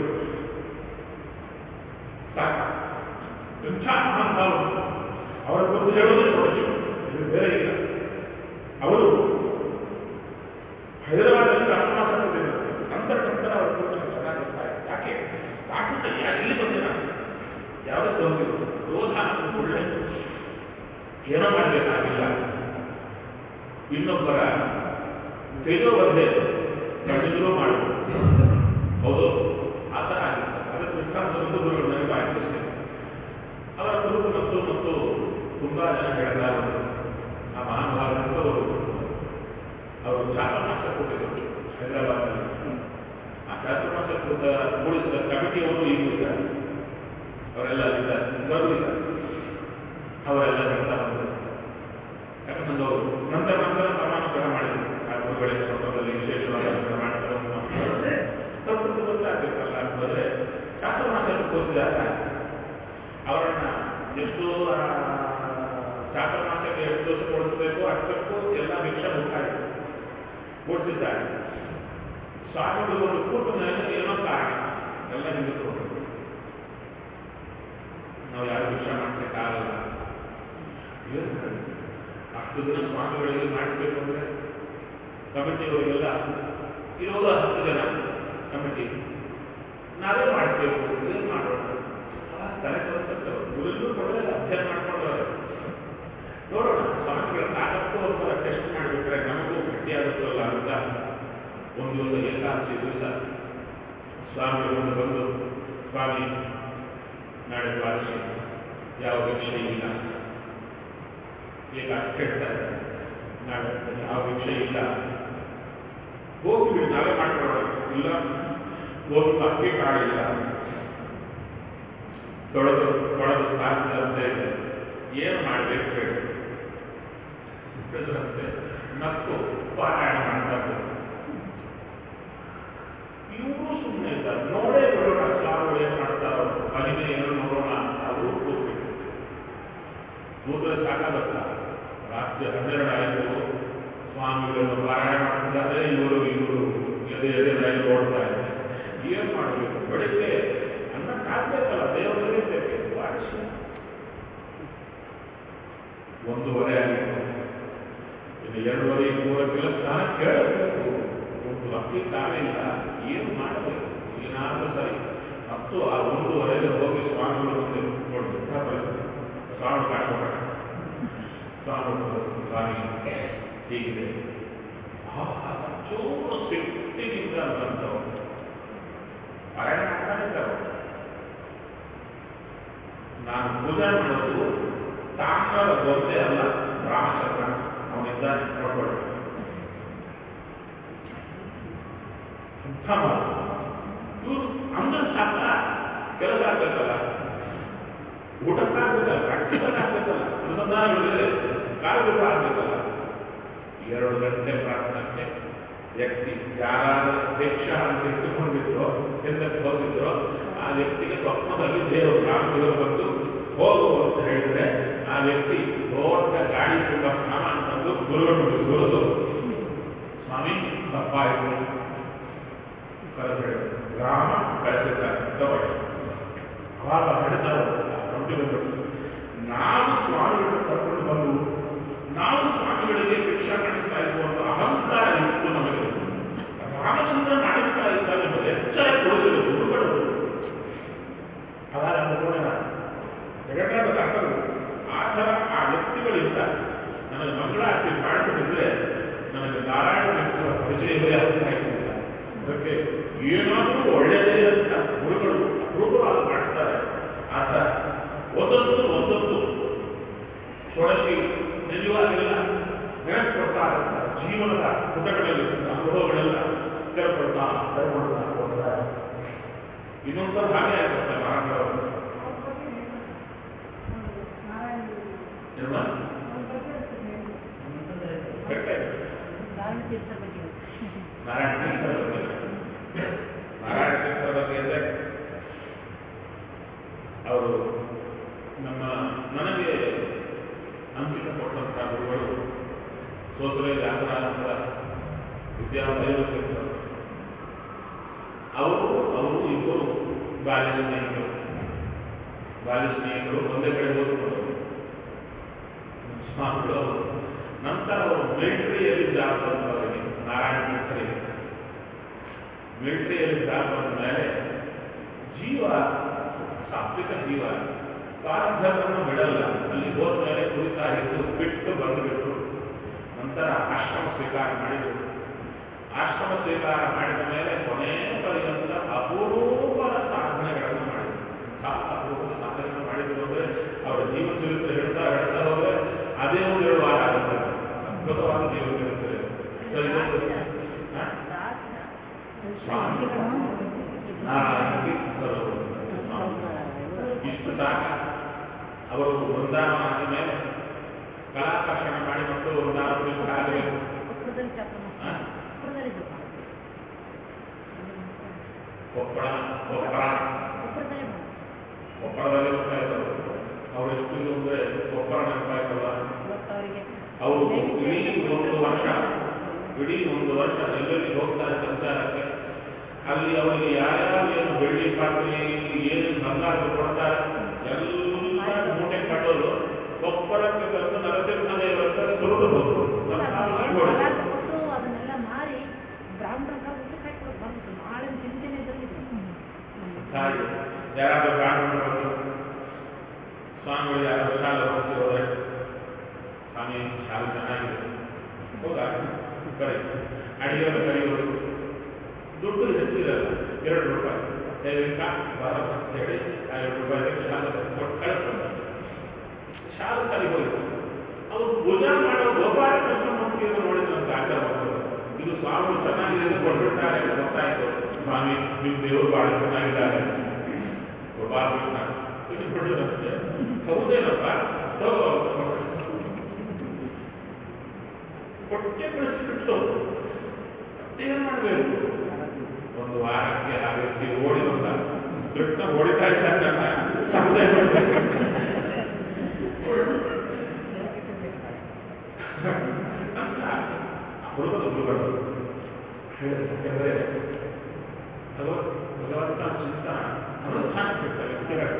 ಸಾಕ ಇಂಥ ಮಹಾನುಭಾವರು ಅವರ ಕುರಿತು ಹೇಳೋದೇ ನೋಡಿ ಇದು ಬೇರೆ ಇಲ್ಲ ಅವರು ಹೈದರಾಬಾದಲ್ಲಿ ರಾಷ್ಟ್ರಮಾಸಕ್ಕಿದ್ದಾರೆ ನಂತರ ನಂತರ ಅವರ ಕುರಿತು ಚೆನ್ನಾಗಿರ್ತಾರೆ ಯಾಕೆ ಕಾಟುಕ ಇಲ್ಲಿ ಬಂದೆ ನಾನು ಯಾವುದಕ್ಕೆ ಬಂದಿರು ಕ್ರೋಧ ಅನ್ನೋದು ಒಳ್ಳೆ ಏನೋ ಮಾಡಬೇಕಾಗಿಲ್ಲ ಇನ್ನೊಬ್ಬರ ತೇಜೋವಧೆ ನಡೆದಿದ್ರು ಮಾಡಬಹುದು ಹೌದು ಆ ಥರ ಆಗಿತ್ತು ಅದಕ್ಕೆ ವಿಶ್ರಾಂತದ್ದು ಗುರುಗಳು ನನಗೆ ಬಾಯಿಸ್ತೇನೆ ಅವರ ಗುರುಗಳು ಮತ್ತು ಮತ್ತು ತುಂಬಾ ಜನ ಹೇಳ್ತಾರೆ ಆ ಮಹಾನುಭಾವರಂತವರು ಅವರು ಚಾತುರ್ಮಾಸ ಕೊಟ್ಟಿದ್ದರು ಹೈದರಾಬಾದ್ನಲ್ಲಿ ಆ ಚಾತುರ್ಮಾಸ ಕೂತ ಕೂಡಿಸಿದ ಕಮಿಟಿಯವರು ಈಗೂ ಇದ್ದಾರೆ ಅವರೆಲ್ಲ ಇದ್ದಾರೆ ಗರು ಇದ್ದಾರೆ ಅವರೆಲ್ಲ ಹೇಳ್ತಾ ಬಂದರು ಯಾಕಂದ್ರೆ ಅವರು ನಂತರ ನಂತರ ಸಮಾನುಗ್ರಹ ಮಾಡಿದರು ಆ ಗುರುಗಳಿಗೆ ಸ್ವತಂತ್ರದಲ್ಲಿ ವಿಶೇಷವಾದ ಅನುಗ್ರಹ ಮಾಡ್ತಾರೆ ಸ್ವಲ್ಪ ಗೊತ್ತಾಗಬೇಕಲ್ಲ ಅಂತಂದ್ರೆ ಚಾತುರ್ಮಾಸ ಕೂರಿಸಿದಾಗ ಅವರನ್ನ ಎಷ್ಟು ಚಾತುರ್ಮಾಸಕ್ಕೆ ಎಷ್ಟು ದಿವಸ ಕೊಡಿಸಬೇಕು ಅಷ್ಟಕ್ಕೂ ಎಲ್ಲ ಭಿಕ್ಷೆ ಮುಟ್ಟಾಯಿತು ಕೊಡ್ತಿದ್ದಾರೆ ಸ್ವಾಮಿಗಳು ಒಂದು ಕೂಟ ಮೇಲೆ ಏನೋ ಕಾರಣ ಎಲ್ಲ ನಿಂತುಕೊಂಡು ನಾವು ಯಾರು ಭಿಕ್ಷೆ ಮಾಡ್ಲಿಕ್ಕಾಗಲ್ಲ ಅಷ್ಟು ದಿನ ಸ್ವಾಮಿಗಳಿಗೆ ಮಾಡಿಸ್ಬೇಕು ಅಂದ್ರೆ ಕಮಿಟಿಯವರಿಗೆಲ್ಲ ಇರೋದು ಹತ್ತು ಜನ ಕಮಿಟಿ ನಾವೇ ಮಾಡ್ಬೇಕು ಏನು ಮಾಡೋಣ ತಲೆ ಕೊಡ್ತಾರೆ ಗುರುಗಳು ಕೊಡೋದಿಲ್ಲ ಅಧ್ಯಯನ ಮಾಡ್ಕೊಂಡವ್ರೆ ನೋಡೋಣ ಸ್ವಾಮಿಗಳ ನಾಲ್ಕು ಒಂಥರ ಟೆಸ್ಟ್ ಮಾಡಿಬಿಟ್ರೆ ನಮಗೂ ಗಟ್ಟಿಯಾಗುತ್ತಲ್ಲ ಅಂತ ಒಂದು ಒಂದು ಏಕಾದಶಿ ದಿವಸ ಸ್ವಾಮಿಗಳು ಒಂದು ಬಂದು ಸ್ವಾಮಿ ನಾಳೆ ದ್ವಾದಶಿ ಯಾವ ಭಿಕ್ಷೆ ಇಲ್ಲ ಏಕಾದಶಿ ಕೇಳ್ತಾರೆ ನಾಳೆ ಯಾವ ಭಿಕ್ಷೆ ಇಲ್ಲ ಹೋಗ್ಬಿಡಿ ನಾವೇ ಮಾಡ್ಕೊಳ್ಳೋಣ ಇಲ್ಲ ಒಂದು ಅಕ್ಕಿ ಕಾಳಿಲ್ಲ ತೊಳೆದು ತೊಳೆದು ಸಾಧ್ಯದಂತೆ ಏನು ಮಾಡಬೇಕು ಹೇಳಿ ಹೇಳಿದ್ರಂತೆ ನಕ್ಕು ಪಾರಾಯಣ ಮಾಡ್ತಾರೆ ಇವರು ಸುಮ್ಮನೆ ಇದ್ದಾರೆ ನೋಡೇ ಬಿಡೋಣ ಸ್ವಾಮಿಗಳು ಏನು ಮಾಡ್ತಾರೋ ಮನೆಗೆ ಏನು ನೋಡೋಣ ಅಂತ ಅವರು ಕೂತ್ಬಿಟ್ಟು ಕೂತ್ರೆ ಸಾಕಾಗತ್ತ ರಾತ್ರಿ ಹನ್ನೆರಡು ಆಯಿತು ಸ್ವಾಮಿಗಳು ಪಾರಾಯಣ ಮಾಡ್ತಿದ್ದಾರೆ ಇವರು ಇವರು ಎದೆ ಎದೆ ರೈಲು ಓಡ್ತಾ ಇದೆ ಏನು ಮಾಡಬೇಕು ಬೆಳಿಗ್ಗೆ ಅನ್ನ ಕಾಡ್ಬೇಕಲ್ಲ ದೇವರಿಗೆ ಬೇಕು ವಾಡಿಸಿ ಒಂದೂವರೆ ಆಗಿತ್ತು ಇನ್ನು ಎರಡೂವರೆ ಮೂರಕ್ಕೆಲ್ಲ ಸ್ನಾನ ಕೇಳಬೇಕು ಒಂದು ಅಕ್ಕಿ ಕಾವಿಲ್ಲ ಏನು ಮಾಡಬೇಕು ಏನಾದರೂ ಸರಿ ಮತ್ತು ಆ ಒಂದೂವರೆಗೆ ಹೋಗಿ ಸ್ವಾಮಿಗಳು ಮುಂದೆ ನೋಡಿ ಸ್ವಾಮಿ ಕಾಡ್ಬೇಡ ಸ್ವಾಮಿ ಸ್ವಾಮಿ ಹೀಗಿದೆ ಚೂರು ಸಿಟ್ಟಿನಿಂದ ಬಂದವು ಪಾರಾಯಣ ಮಾಡ್ತಾ ಇದ್ದವು ನಾನು ಪೂಜೆ ಮಾಡೋದು ತಾಮ್ರದ ಗೊಂದೆ ಅಲ್ಲ ರಾಮಚಂದ್ರ ಅವನಿಂದ ನೋಡ್ಕೊಳ್ಳಿ ಇವರು ಅಂದ್ರೆ ಸಾಕ ಕೆಲಸ ಆಗ್ಬೇಕಲ್ಲ ಊಟಕ್ಕಾಗಬೇಕಲ್ಲ ಪ್ರಾಕ್ಟಿಕಲ್ ಆಗ್ಬೇಕಲ್ಲ ಅನುಸಂಧಾನಗಳಿದೆ ಕಾರ್ಯಗಳು ಆಗ್ಬೇಕಲ್ಲ ಎರಡು ಗಂಟೆ ಪ್ರಾರ್ಥನೆಗೆ ವ್ಯಕ್ತಿ ಯಾರಾದ ಭಿಕ್ಷ ಅಂತ ಇಟ್ಟುಕೊಂಡಿದ್ರೋ ಹಿಂದಕ್ಕೆ ಹೋಗಿದ್ರೋ ಆ ವ್ಯಕ್ತಿಗೆ ಸ್ವಪ್ನದಲ್ಲಿ ದೇವರು ರಾಮದೇವರು ಬಂದು ಹೋಗು ಅಂತ ಹೇಳಿದ್ರೆ ಆ ವ್ಯಕ್ತಿ ದೊಡ್ಡ ಗಾಡಿ ತುಂಬ ಸಾಮಾನು ತಂದು ಗುರುಗಳು ಗುರುದು ಸ್ವಾಮಿ ತಪ್ಪಾಯಿತು ಕರೆದು ರಾಮ ಕಳಿಸಿದ್ದಾರೆ ತಗೊಳ್ಳಿ ಅವಾಗ ಹೇಳ್ತಾರೆ ರೊಟ್ಟಿ ಬಂದ್ಬಿಟ್ಟು ನಾವು ಸ್ವಾಮಿಗಳನ್ನು ಕರ್ಕೊಂಡು ಬಂದು ನಾವು ಸ್ವಾಮಿಗಳಿಗೆ ಭಿಕ್ಷಾ ಮಾಡಿಸ್ತಾ ಇರುವಂತ ಅಹಂಕಾರ ಇತ್ತು ನಮಗೆ ರಾಮಚಂದ್ರ ಮಾಡಿಸ್ತಾ ಇದ್ದಾರೆ ಎಂಬುದು ಎಚ್ಚರ ಕೊಡುವುದು ಗುರುಗಳು ಅದಾದ ನೋಡೋಣ ಜಗನ್ನಾಥ ದಾಸರು ಆ ಥರ ಆ ವ್ಯಕ್ತಿಗಳಿಂದ ನನಗೆ ಮಂಗಳಾರತಿ ಮಾಡಿಬಿಟ್ಟಿದ್ರೆ ನನಗೆ ನಾರಾಯಣ ವ್ಯಕ್ತಿಗಳ ಪರಿಚಯವೇ ಆಗ್ತಾ ಇರಲಿಲ್ಲ ಅದಕ್ಕೆ ಏನಾದರೂ ಒಳ್ಳೆಯದೇ ಅಂತ ಗುರುಗಳು ಅಪರೂಪವಾಗಿ ಮಾಡ್ತಾರೆ ಆತ ಒಂದೊಂದು ಒಂದೊಂದು ಷೋಡಶಿ ನಿಜವಾಗಿಲ್ಲ ನೆನಪುಕೊಡ್ತಾ ಇರ್ತಾರೆ ಜೀವನದ ಪುಟಗಳಲ್ಲಿ ಅನುಭವಗಳೆಲ್ಲ ಕೇಳ್ಕೊಳ್ತಾ ಕೇಳ್ಕೊಳ್ತಾ ಹೋಗ್ತಾರೆ ಇನ್ನೊಂದ್ಸಲ ಹಾಗೆ ಆಗ್ತದೆ ಮಹಾರಾಜರು ನಿರ್ಮಲ ಕಟ್ಟೆ ನಾರಾಯಣ ತೀರ್ಥರ ಬಗ್ಗೆ ನಾರಾಯಣ ತೀರ್ಥರ ಬಗ್ಗೆ ಅಂದ್ರೆ ಅವರು ನಮ್ಮ ನನಗೆ ಅಂಕಿತ ಕೊಟ್ಟಂತಹ ಗುರುಗಳು ಸೋಸಲೆ ವ್ಯಾಸರಾನಂದ ವಿದ್ಯಾಲಯ ತೀರ್ಥರು ಅವರು ಅವರು ಇಬ್ಬರು ಬಾಲ್ಯ ಸ್ನೇಹಿತರು ಬಾಲ್ಯ ಸ್ನೇಹಿತರು ಒಂದೇ ಕಡೆ ಓದ್ಕೊಂಡವರು ಸ್ವಾಮಿಗಳು ಅವರು ನಂತರ ಅವರು ಮಿಲಿಟರಿಯಲ್ಲಿ ಜಾಬ್ ಬಂದವರಿಗೆ ನಾರಾಯಣ ತೀರ್ಥರಿಗೆ ಮಿಲಿಟರಿಯಲ್ಲಿ ಜಾಬ್ ಬಂದ ಮೇಲೆ ಜೀವ ಸಾತ್ವಿಕ ಜೀವ ಸ್ವಾರ್ಥವನ್ನು ಬಿಡಲ್ಲ ಅಲ್ಲಿ ಹೋದ ಮೇಲೆ ಕುರಿತಾ ಇದ್ದು ಬಿಟ್ಟು ಬಂದುಬಿಟ್ಟು ನಂತರ ಆಶ್ರಮ ಸ್ವೀಕಾರ ಮಾಡಿದರು ಆಶ್ರಮ ಸ್ವೀಕಾರ ಮಾಡಿದ ಮೇಲೆ ಕೊನೆಯ ಪರ್ಯಂತ ಅಪೂರ್ವದ ಸಾಧನೆಗಳನ್ನು ಮಾಡಿದರು ಆ ಅಪೂರ್ವದ ಸಾಧನೆಗಳನ್ನು ಮಾಡಿದ್ರು ಅಂದ್ರೆ ಅವರ ಜೀವನ ಚರಿತ್ರೆ ಹೇಳ್ತಾ ಹೇಳ್ತಾ ಹೋದ್ರೆ ಅದೇ ಒಂದು ಏಳು ವಾರ ಆಗುತ್ತೆ ಅದ್ಭುತವಾದ ಜೀವನ ಚರಿತ್ರೆ ಸೊ ಇದೊಂದು ಹಾ? ಸ್ವಾಮಿ ನಾರಾಯಣ ತೀರ್ಥರು ಸ್ವಾಮಿ. ಇಷ್ಟು ಸಾಕ ಅವರು ವೃಂದಾವನ ಆದ ಮೇಲೆ ಕಲಾಕರ್ಷಣೆ ಮಾಡಿ ಮತ್ತು ವೃಂದಾವನದಲ್ಲಿ ಆಗಬೇಕು ಹಾ? ಕೊಪ್ಪಳ ಕೊಪ್ಪಳ ಕೊಪ್ಪಳದಲ್ಲಿ ಹೋಗ್ತಾ ಇದ್ದರು ಅವ್ರು ಎಷ್ಟು ಇದು ಅಂದ್ರೆ ಕೊಪ್ಪಳ ನೆನಪಾಯ್ತಲ್ಲ ಅವರು ಇಡೀ ಒಂದು ವರ್ಷ ಇಡೀ ಒಂದು ವರ್ಷ ಎಲ್ಲೆಲ್ಲಿ ಹೋಗ್ತಾರೆ ಸಂಚಾರಕ್ಕೆ ಅಲ್ಲಿ ಅವರಿಗೆ ಯಾರ್ಯಾರು ಏನು ಬೆಳ್ಳಿ ಪಾತ್ರೆ ಏನೇನು ಬಂಗಾರ ಕೊಡ್ತಾರೆ ಎಲ್ಲ ಮೂಟೆ ಕಟ್ಟೋದು ಕೊಪ್ಪಳಕ್ಕೆ ತಂದು ನರಸಿಂಹ ದೇವರ ಸುರುಡು ಹೋದ್ರು ಅದನ್ನೆಲ್ಲ ಮಾರಿ ಬ್ರಾಹ್ಮಣ ಊಟ ಕಟ್ಕೊಂಡು ಬಂತು ನಾಳೆ ಚಿಂತನೆ ಬಂದಿದೆ ಹಾಗೆ ಯಾರಾದ್ರೂ ಬ್ರಾಹ್ಮಣರು ಬಂದು ಸ್ವಾಮಿಗಳು ಯಾರಾದ್ರೂ ಶಾಲೆ ಹೋಗ್ತಿರೋದ್ರೆ ಸ್ವಾಮಿ ಶಾಲೆ ಚೆನ್ನಾಗಿದೆ ಹೌದಾ ಕರೆ ಅಡಿಗೆಯನ್ನು ಕರೆಯೋದು ದುಡ್ಡು ಹೆಚ್ಚಿರಲ್ಲ ಎರಡು ರೂಪಾಯಿ ದಯವಿಟ್ಟ ಬರಪ್ಪ ಅಂತ ಹೇಳಿ ಆ ಎರಡು ರೂಪಾಯಿ ಶಾಲೆ ಕೊಟ್ಟು ಕಳಿಸ್ತಾರೆ ಶಾಲೆ ಕಲಿ ಹೋಗಿತ್ತು ಅವರು ಪೂಜಾ ಮಾಡೋ ಗೋಪಾಲ ಕೃಷ್ಣ ಮೂರ್ತಿಯನ್ನು ನೋಡಿದಂತ ಆಚಾರ ಬಂದರು ಇದು ಸ್ವಾಮಿ ಚೆನ್ನಾಗಿದೆ ಅಂತ ಕೊಟ್ಬಿಟ್ಟಾರೆ ಅಂತ ಗೊತ್ತಾಯ್ತು ಸ್ವಾಮಿ ನಿಮ್ಮ ದೇವರು ಬಹಳ ಚೆನ್ನಾಗಿದ್ದಾರೆ ಗೋಪಾಲ ಕೃಷ್ಣ ಇದು ಬಿಡುದಂತೆ ಹೌದೇನಪ್ಪ ತಗೋ ಕೊಟ್ಟೆ ಕಳಿಸ್ಬಿಟ್ಟು ಏನ್ ಮಾಡಬೇಕು ಒಂದು ವಾರಕ್ಕೆ ಆ ವ್ಯಕ್ತಿ ಓಡಿ ಬಂದ ಕೃಷ್ಣ ಹೊಡಿತಾ ಇದ್ದಾನಲ್ಲ ಸಂಜೆ ಮಾಡ್ಬೇಕು ಅಂತ ಅಪರೂಪದ ಗುರುಗಳು ಹೇಳಿದ್ರೆ ಭಗವತ್ ಭಗವಂತ ಚಿಂತ ಅನುಷ್ಠಾನಕ್ಕಿಟ್ಟ ವ್ಯಕ್ತಿಗಳು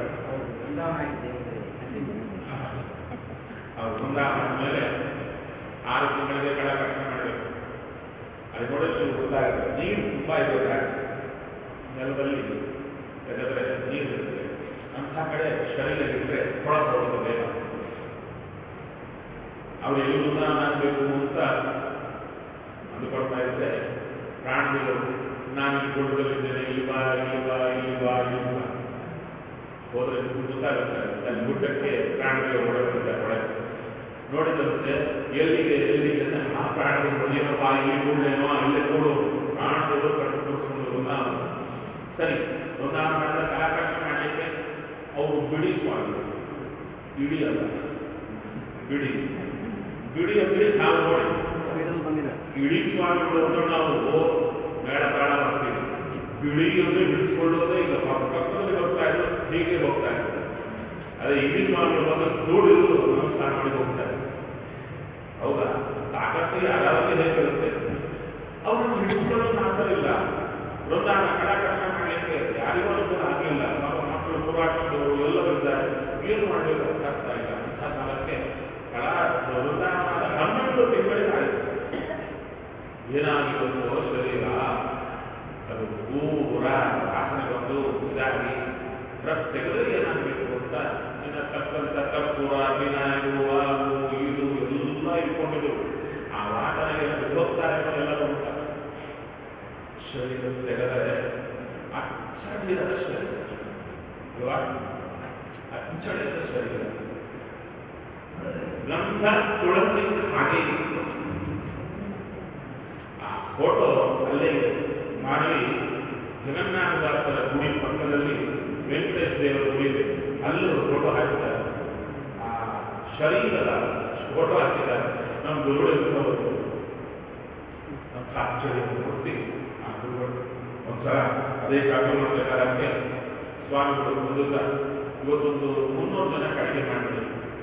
ಅವ್ರು ಬೃಂದಾವನ ಮೇಲೆ ಆರು ತಿಂಗಳಿಗೆ ಕಳ ಕಷ್ಟ ಮಾಡಬೇಕು ಅದು ನೋಡಲು ಗೊತ್ತಾಗುತ್ತೆ ನೀರು ತುಂಬಾ ಇರುತ್ತೆ ನೆಲದಲ್ಲಿ ಯಾಕಂದ್ರೆ ನೀರು ಇರುತ್ತೆ ಅಂಥ ಕಡೆ ಶರೀರ ಇದ್ರೆ ಕೊಳಕು ಹೋಗೋದು ಬೇಗ ಅವ್ರು ಎಲ್ಲಿ ಬೃಂದಾವನ ಆಗಬೇಕು ಅಂತ ಅಂದುಕೊಳ್ತಾ ಇದ್ರೆ ಪ್ರಾಣಿಗಳು ನಾನು ಇಲ್ಲಿ ಗುಡ್ಡದಲ್ಲಿದ್ದೇನೆ ಇಲ್ಲಿ ಬಾ ಇಲ್ಲಿ ಬಾ ಇಲ್ಲಿ ಬಾ ಇಲ್ಲಿ ಬಾ ಹೋದ್ರೆ ಗೊತ್ತಾಗುತ್ತೆ ಅಲ್ಲಿ ಗುಡ್ಡಕ್ಕೆ ಪ್ರಾಣಿಗಳು ಓಡಾಡ್ತಿದ್ದಾರೆ ಒಳಗೆ ನೋಡಿದಂತೆ ಎಲ್ಲಿಗೆ ಎಲ್ಲಿಗೆ ಅಂದ್ರೆ ಆ ಪ್ರಾಣಿಗಳು ಏನಪ್ಪ ಇಲ್ಲಿ ಕೂಡಲೇನೋ ಇಲ್ಲೇ ಕೂಡು ಪ್ರಾಣಿಗಳು ಕಟ್ಟು ಕೂರಿಸ್ಕೊಂಡು ವೃಂದಾವನ ಸರಿ ವೃಂದಾವನ ಮಾಡಿದ ಕಲಾಕರ್ಷಣೆ ಮಾಡಲಿಕ್ಕೆ ಅವರು ಬಿಡಿ ಸ್ವಾಮಿಗಳು ಇಡೀ ಅಲ್ಲ ಬಿಡಿ ಬಿಡಿ ಅಂದ್ರೆ ನಾವು ನೋಡಿ ಇಡೀ ಸ್ವಾಮಿಗಳು ಅಂದ್ರೆ ನಾವು ಓ ಬೇಡ ಬೇಡ ಮಾಡ್ತೀವಿ ಬಿಳಿ ಅಂದ್ರೆ ಬಿಡಿಸ್ಕೊಳ್ಳೋದೇ ಈಗ ಪಕ್ಕದಲ್ಲಿ ಹೋಗ್ತಾ ಇದ್ದು ಹೀಗೆ ಹೋಗ್ತಾ ಇತ್ತು ಅದೇ ಇಡೀ ಸ್ವಾಮಿಗಳು ಬಂದು ನೋಡಿದ್ರು ನಮಸ್ಕಾರ ಮಾಡಿ ಹೋಗ್ತಾರೆ ಹೌದಾ ತಾಕತ್ತು ಯಾರಾவது ಹೇಗಿರುತ್ತೆ ಅವ್ರನ್ನ ಹಿಡಿಸ್ಕೊಳ್ಳೋದು ಮಾತ್ರ ಇಲ್ಲ ವೃಂದಾವನ ಕಲಾಕರ್ಷಣೆ ಮಾಡಲಿಕ್ಕೆ ಯಾರಿಗೂ ಅನುಕೂಲ ಆಗಲಿಲ್ಲ ಏನಾಗಿರುತ್ತೋ ಶರೀರ ಅದು ಪೂರ ವಾಸನೆ ಬಂದು ಇದಾಗಿ ರಫ್ ತೆಗೆದ್ರೆ ಏನಾಗಬೇಕು ಅಂತ ಇನ್ನು ತಕ್ಕಂತ ಕರ್ಪೂರ ವಿನಾಯಕು ಅದು ಇದು ಎಲ್ಲ ಇಟ್ಕೊಂಡಿದ್ರು ಆ ವಾಸನೆಗೆ ಬಿಟ್ಟು ಹೋಗ್ತಾರೆ ಎಲ್ಲ ಹೋಗ್ತಾರೆ ಶರೀರ ತೆಗೆದರೆ ಅಚ್ಚಳಿದ ಶರೀರ ಅಲ್ವಾ ಅಚ್ಚಳಿದ ಶರೀರ ಗಂಧ ತುಳಸಿ ಹಾಗೆ ಇತ್ತು. ಆ ಫೋಟೋ ಅಲ್ಲೇ ಇದೆ ಮಾಡಿ ಜಗನ್ನಾಥದಾಸರ ಗುಡಿ ಪಕ್ಕದಲ್ಲಿ ವೆಂಕಟೇಶ ದೇವರ ಗುಡಿ ಇದೆ ಅಲ್ಲಿ ಒಂದು ಫೋಟೋ ಹಾಕಿದ್ದಾರೆ ಆ ಶರೀರದ ಫೋಟೋ ಹಾಕಿದ್ದಾರೆ ನಮ್ಮ ಗುರುಗಳು ನಮ್ಮ ಆಶ್ಚರ್ಯ ಮೂರ್ತಿ ಆ ಗುರುಗಳು ಒಂದ್ಸಲ ಅದೇ ಕಾಪಿ ಮಾಡಬೇಕಾದ್ರೆ ಸ್ವಾಮಿಗಳು ಮುಂದುತ್ತ ಇವತ್ತೊಂದು ಮುನ್ನೂರು ಜನ ಕಡಿಮೆ ಮಾಡಿದ್ರು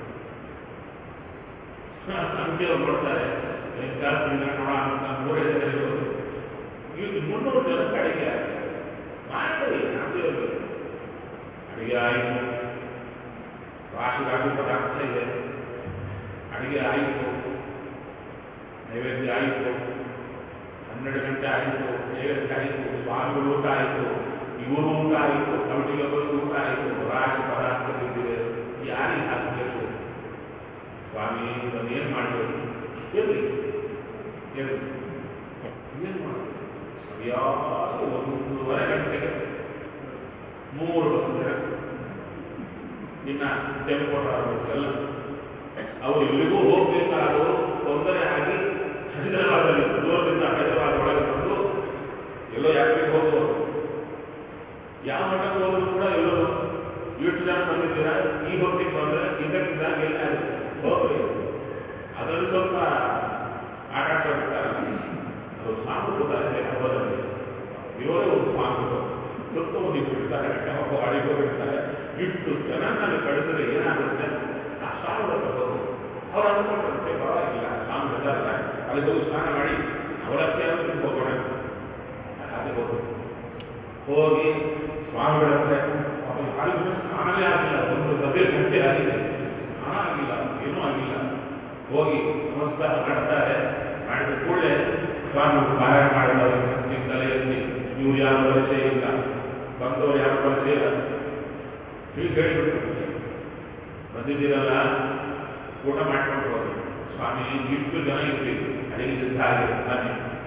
ನಮಗೆ ಅವ್ರು ನೋಡ್ತಾರೆ ಜಾಸ್ತಿ ನೋಡ ಅಂತ ಮೂರೇ ಜನ ಇರೋದು ಇವ್ರು ಮುನ್ನೂರು ಜನ ಅಡಿಗೆ ಮಾಡಿ ನಮಗೆ ಅಡಿಗೆ ಆಯಿತು ರಾಶಿ ರಾಶಿ ಪದಾರ್ಥ ಇದೆ ಅಡಿಗೆ ಆಯಿತು ನೈವೇದ್ಯ ಆಯಿತು ಹನ್ನೆರಡು ಗಂಟೆ ಆಯಿತು ನೈವೇದ್ಯ ಆಯಿತು ಸ್ವಾಮಿಗಳು ಊಟ ಆಯಿತು ಇವರು ಊಟ ಆಯಿತು ಕಮಿಟಿಗೆ ಬಂದು ಊಟ ಆಯಿತು ರಾಶಿ ಪದಾರ್ಥ ಬಿದ್ದಿದೆ ಯಾರಿಗೆ ಹಾಕಬೇಕು ಸ್ವಾಮಿ ಇದನ್ನು ಏನು ಮಾಡಬೇಕು ಎಲ್ಲಿ ಎಲ್ಲಿ ಏನು ಮಾಡಬೇಕು ಸರಿಯಾದ ಒಂದೂವರೆ ಗಂಟೆಗೆ ಮೂರು ಬಂದರೆ ಇನ್ನ ಟೆಂಪೋ ಎಲ್ಲ ಅವರು ಇಲ್ಲಿಗೂ ಹೋಗ್ಬೇಕಾದ್ರು ತೊಂದರೆ ಆಗಿ ಹೈದರಾಬಾದಲ್ಲಿ ದೂರದಿಂದ ಹೈದರಾಬಾದ್ ಒಳಗೆ ಬಂದು ಎಲ್ಲೋ ಯಾತ್ರೆಗೆ ಹೋಗುವರು ಯಾವ ಮಠಕ್ಕೆ ಹೋದ್ರು ಕೂಡ ಎಲ್ಲೋ ಎಷ್ಟು ಜನ ಬಂದಿದ್ದೀರಾ ಈ ಹೊತ್ತಿಗೆ ಬಂದ್ರೆ ಇದಕ್ಕಿಂತ ಎಲ್ಲ ಹೋಗ್ರಿ ಅದರಲ್ಲಿ ಸ್ವಲ್ಪ ಆಟ ಆಡ್ತಾರೆ ಅದು ಸಾಂಸ್ಕೃತ ಇದೆ ಹಬ್ಬದಲ್ಲಿ ಇರೋದೇ ಒಂದು ಸಾಂಸ್ಕೃತ ಸುತ್ತ ಒಂದು ಇಟ್ಟು ಬಿಡ್ತಾರೆ ಹಬ್ಬ ಅಡಿಗೆ ಬಿಡ್ತಾರೆ ಇಟ್ಟು ಚೆನ್ನಾಗಿ ಕಳಿಸಿದ್ರೆ ಏನಾಗುತ್ತೆ ಆ ಸಾವಿರ ತಗೋದು ಅವ್ರು ಅಂದ್ಕೊಂಡ್ರಂತೆ ಪರವಾಗಿಲ್ಲ ಸ್ವಾಮಿ ಬಂದಾರಲ್ಲ ಅಲ್ಲಿ ಹೋಗಿ ಸ್ನಾನ ಮಾಡಿ ಅವರಕ್ಕೆ ಅಂತ ಹೋಗೋಣ ಹಾಗೆ ಹೋಗೋದು ಹೋಗಿ ಸ್ವಾಮಿಗಳ ಹತ್ರ ಅವ್ರಿಗೆ ಕಾಲಿಗೆ ಸ್ನಾನವೇ ಆಗಿಲ್ಲ ಒಂದು ಗದೆ ಗಂಟೆ ಆಗಿದೆ ಸ್ನಾನ ಆಗಿಲ್ಲ ಏನೂ ಆಗಿಲ್ಲ ಹೋಗಿ ನಮಸ್ಕಾರ ಮಾಡ್ತಾರೆ ಮಾಡಿದ ಕೂಡಲೇ ಸ್ವಾಮಿ ಪಾರಾಯಣ ಮಾಡಿದವರು ನಿಮ್ಮ ತಲೆ ಎತ್ತಿ ನೀವು ಯಾರು ಪರಿಚಯ ಇಲ್ಲ ಬಂದವರು ಯಾರು ಪರಿಚಯ ಇಲ್ಲ ಹೀಗೆ ಹೇಳಿಬಿಟ್ಟು ಬಂದಿದ್ದೀರಲ್ಲ ಊಟ ಮಾಡ್ಕೊಂಡು ಹೋಗಿ ಸ್ವಾಮಿ ಇಷ್ಟು ಜನ ಇದ್ವಿ ಅಡಿಗೆ ಸಿದ್ಧ ಆಗಿದೆ ಬನ್ನಿ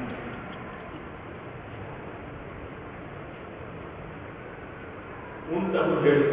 ಉಂಟವು ಹೇಳಿ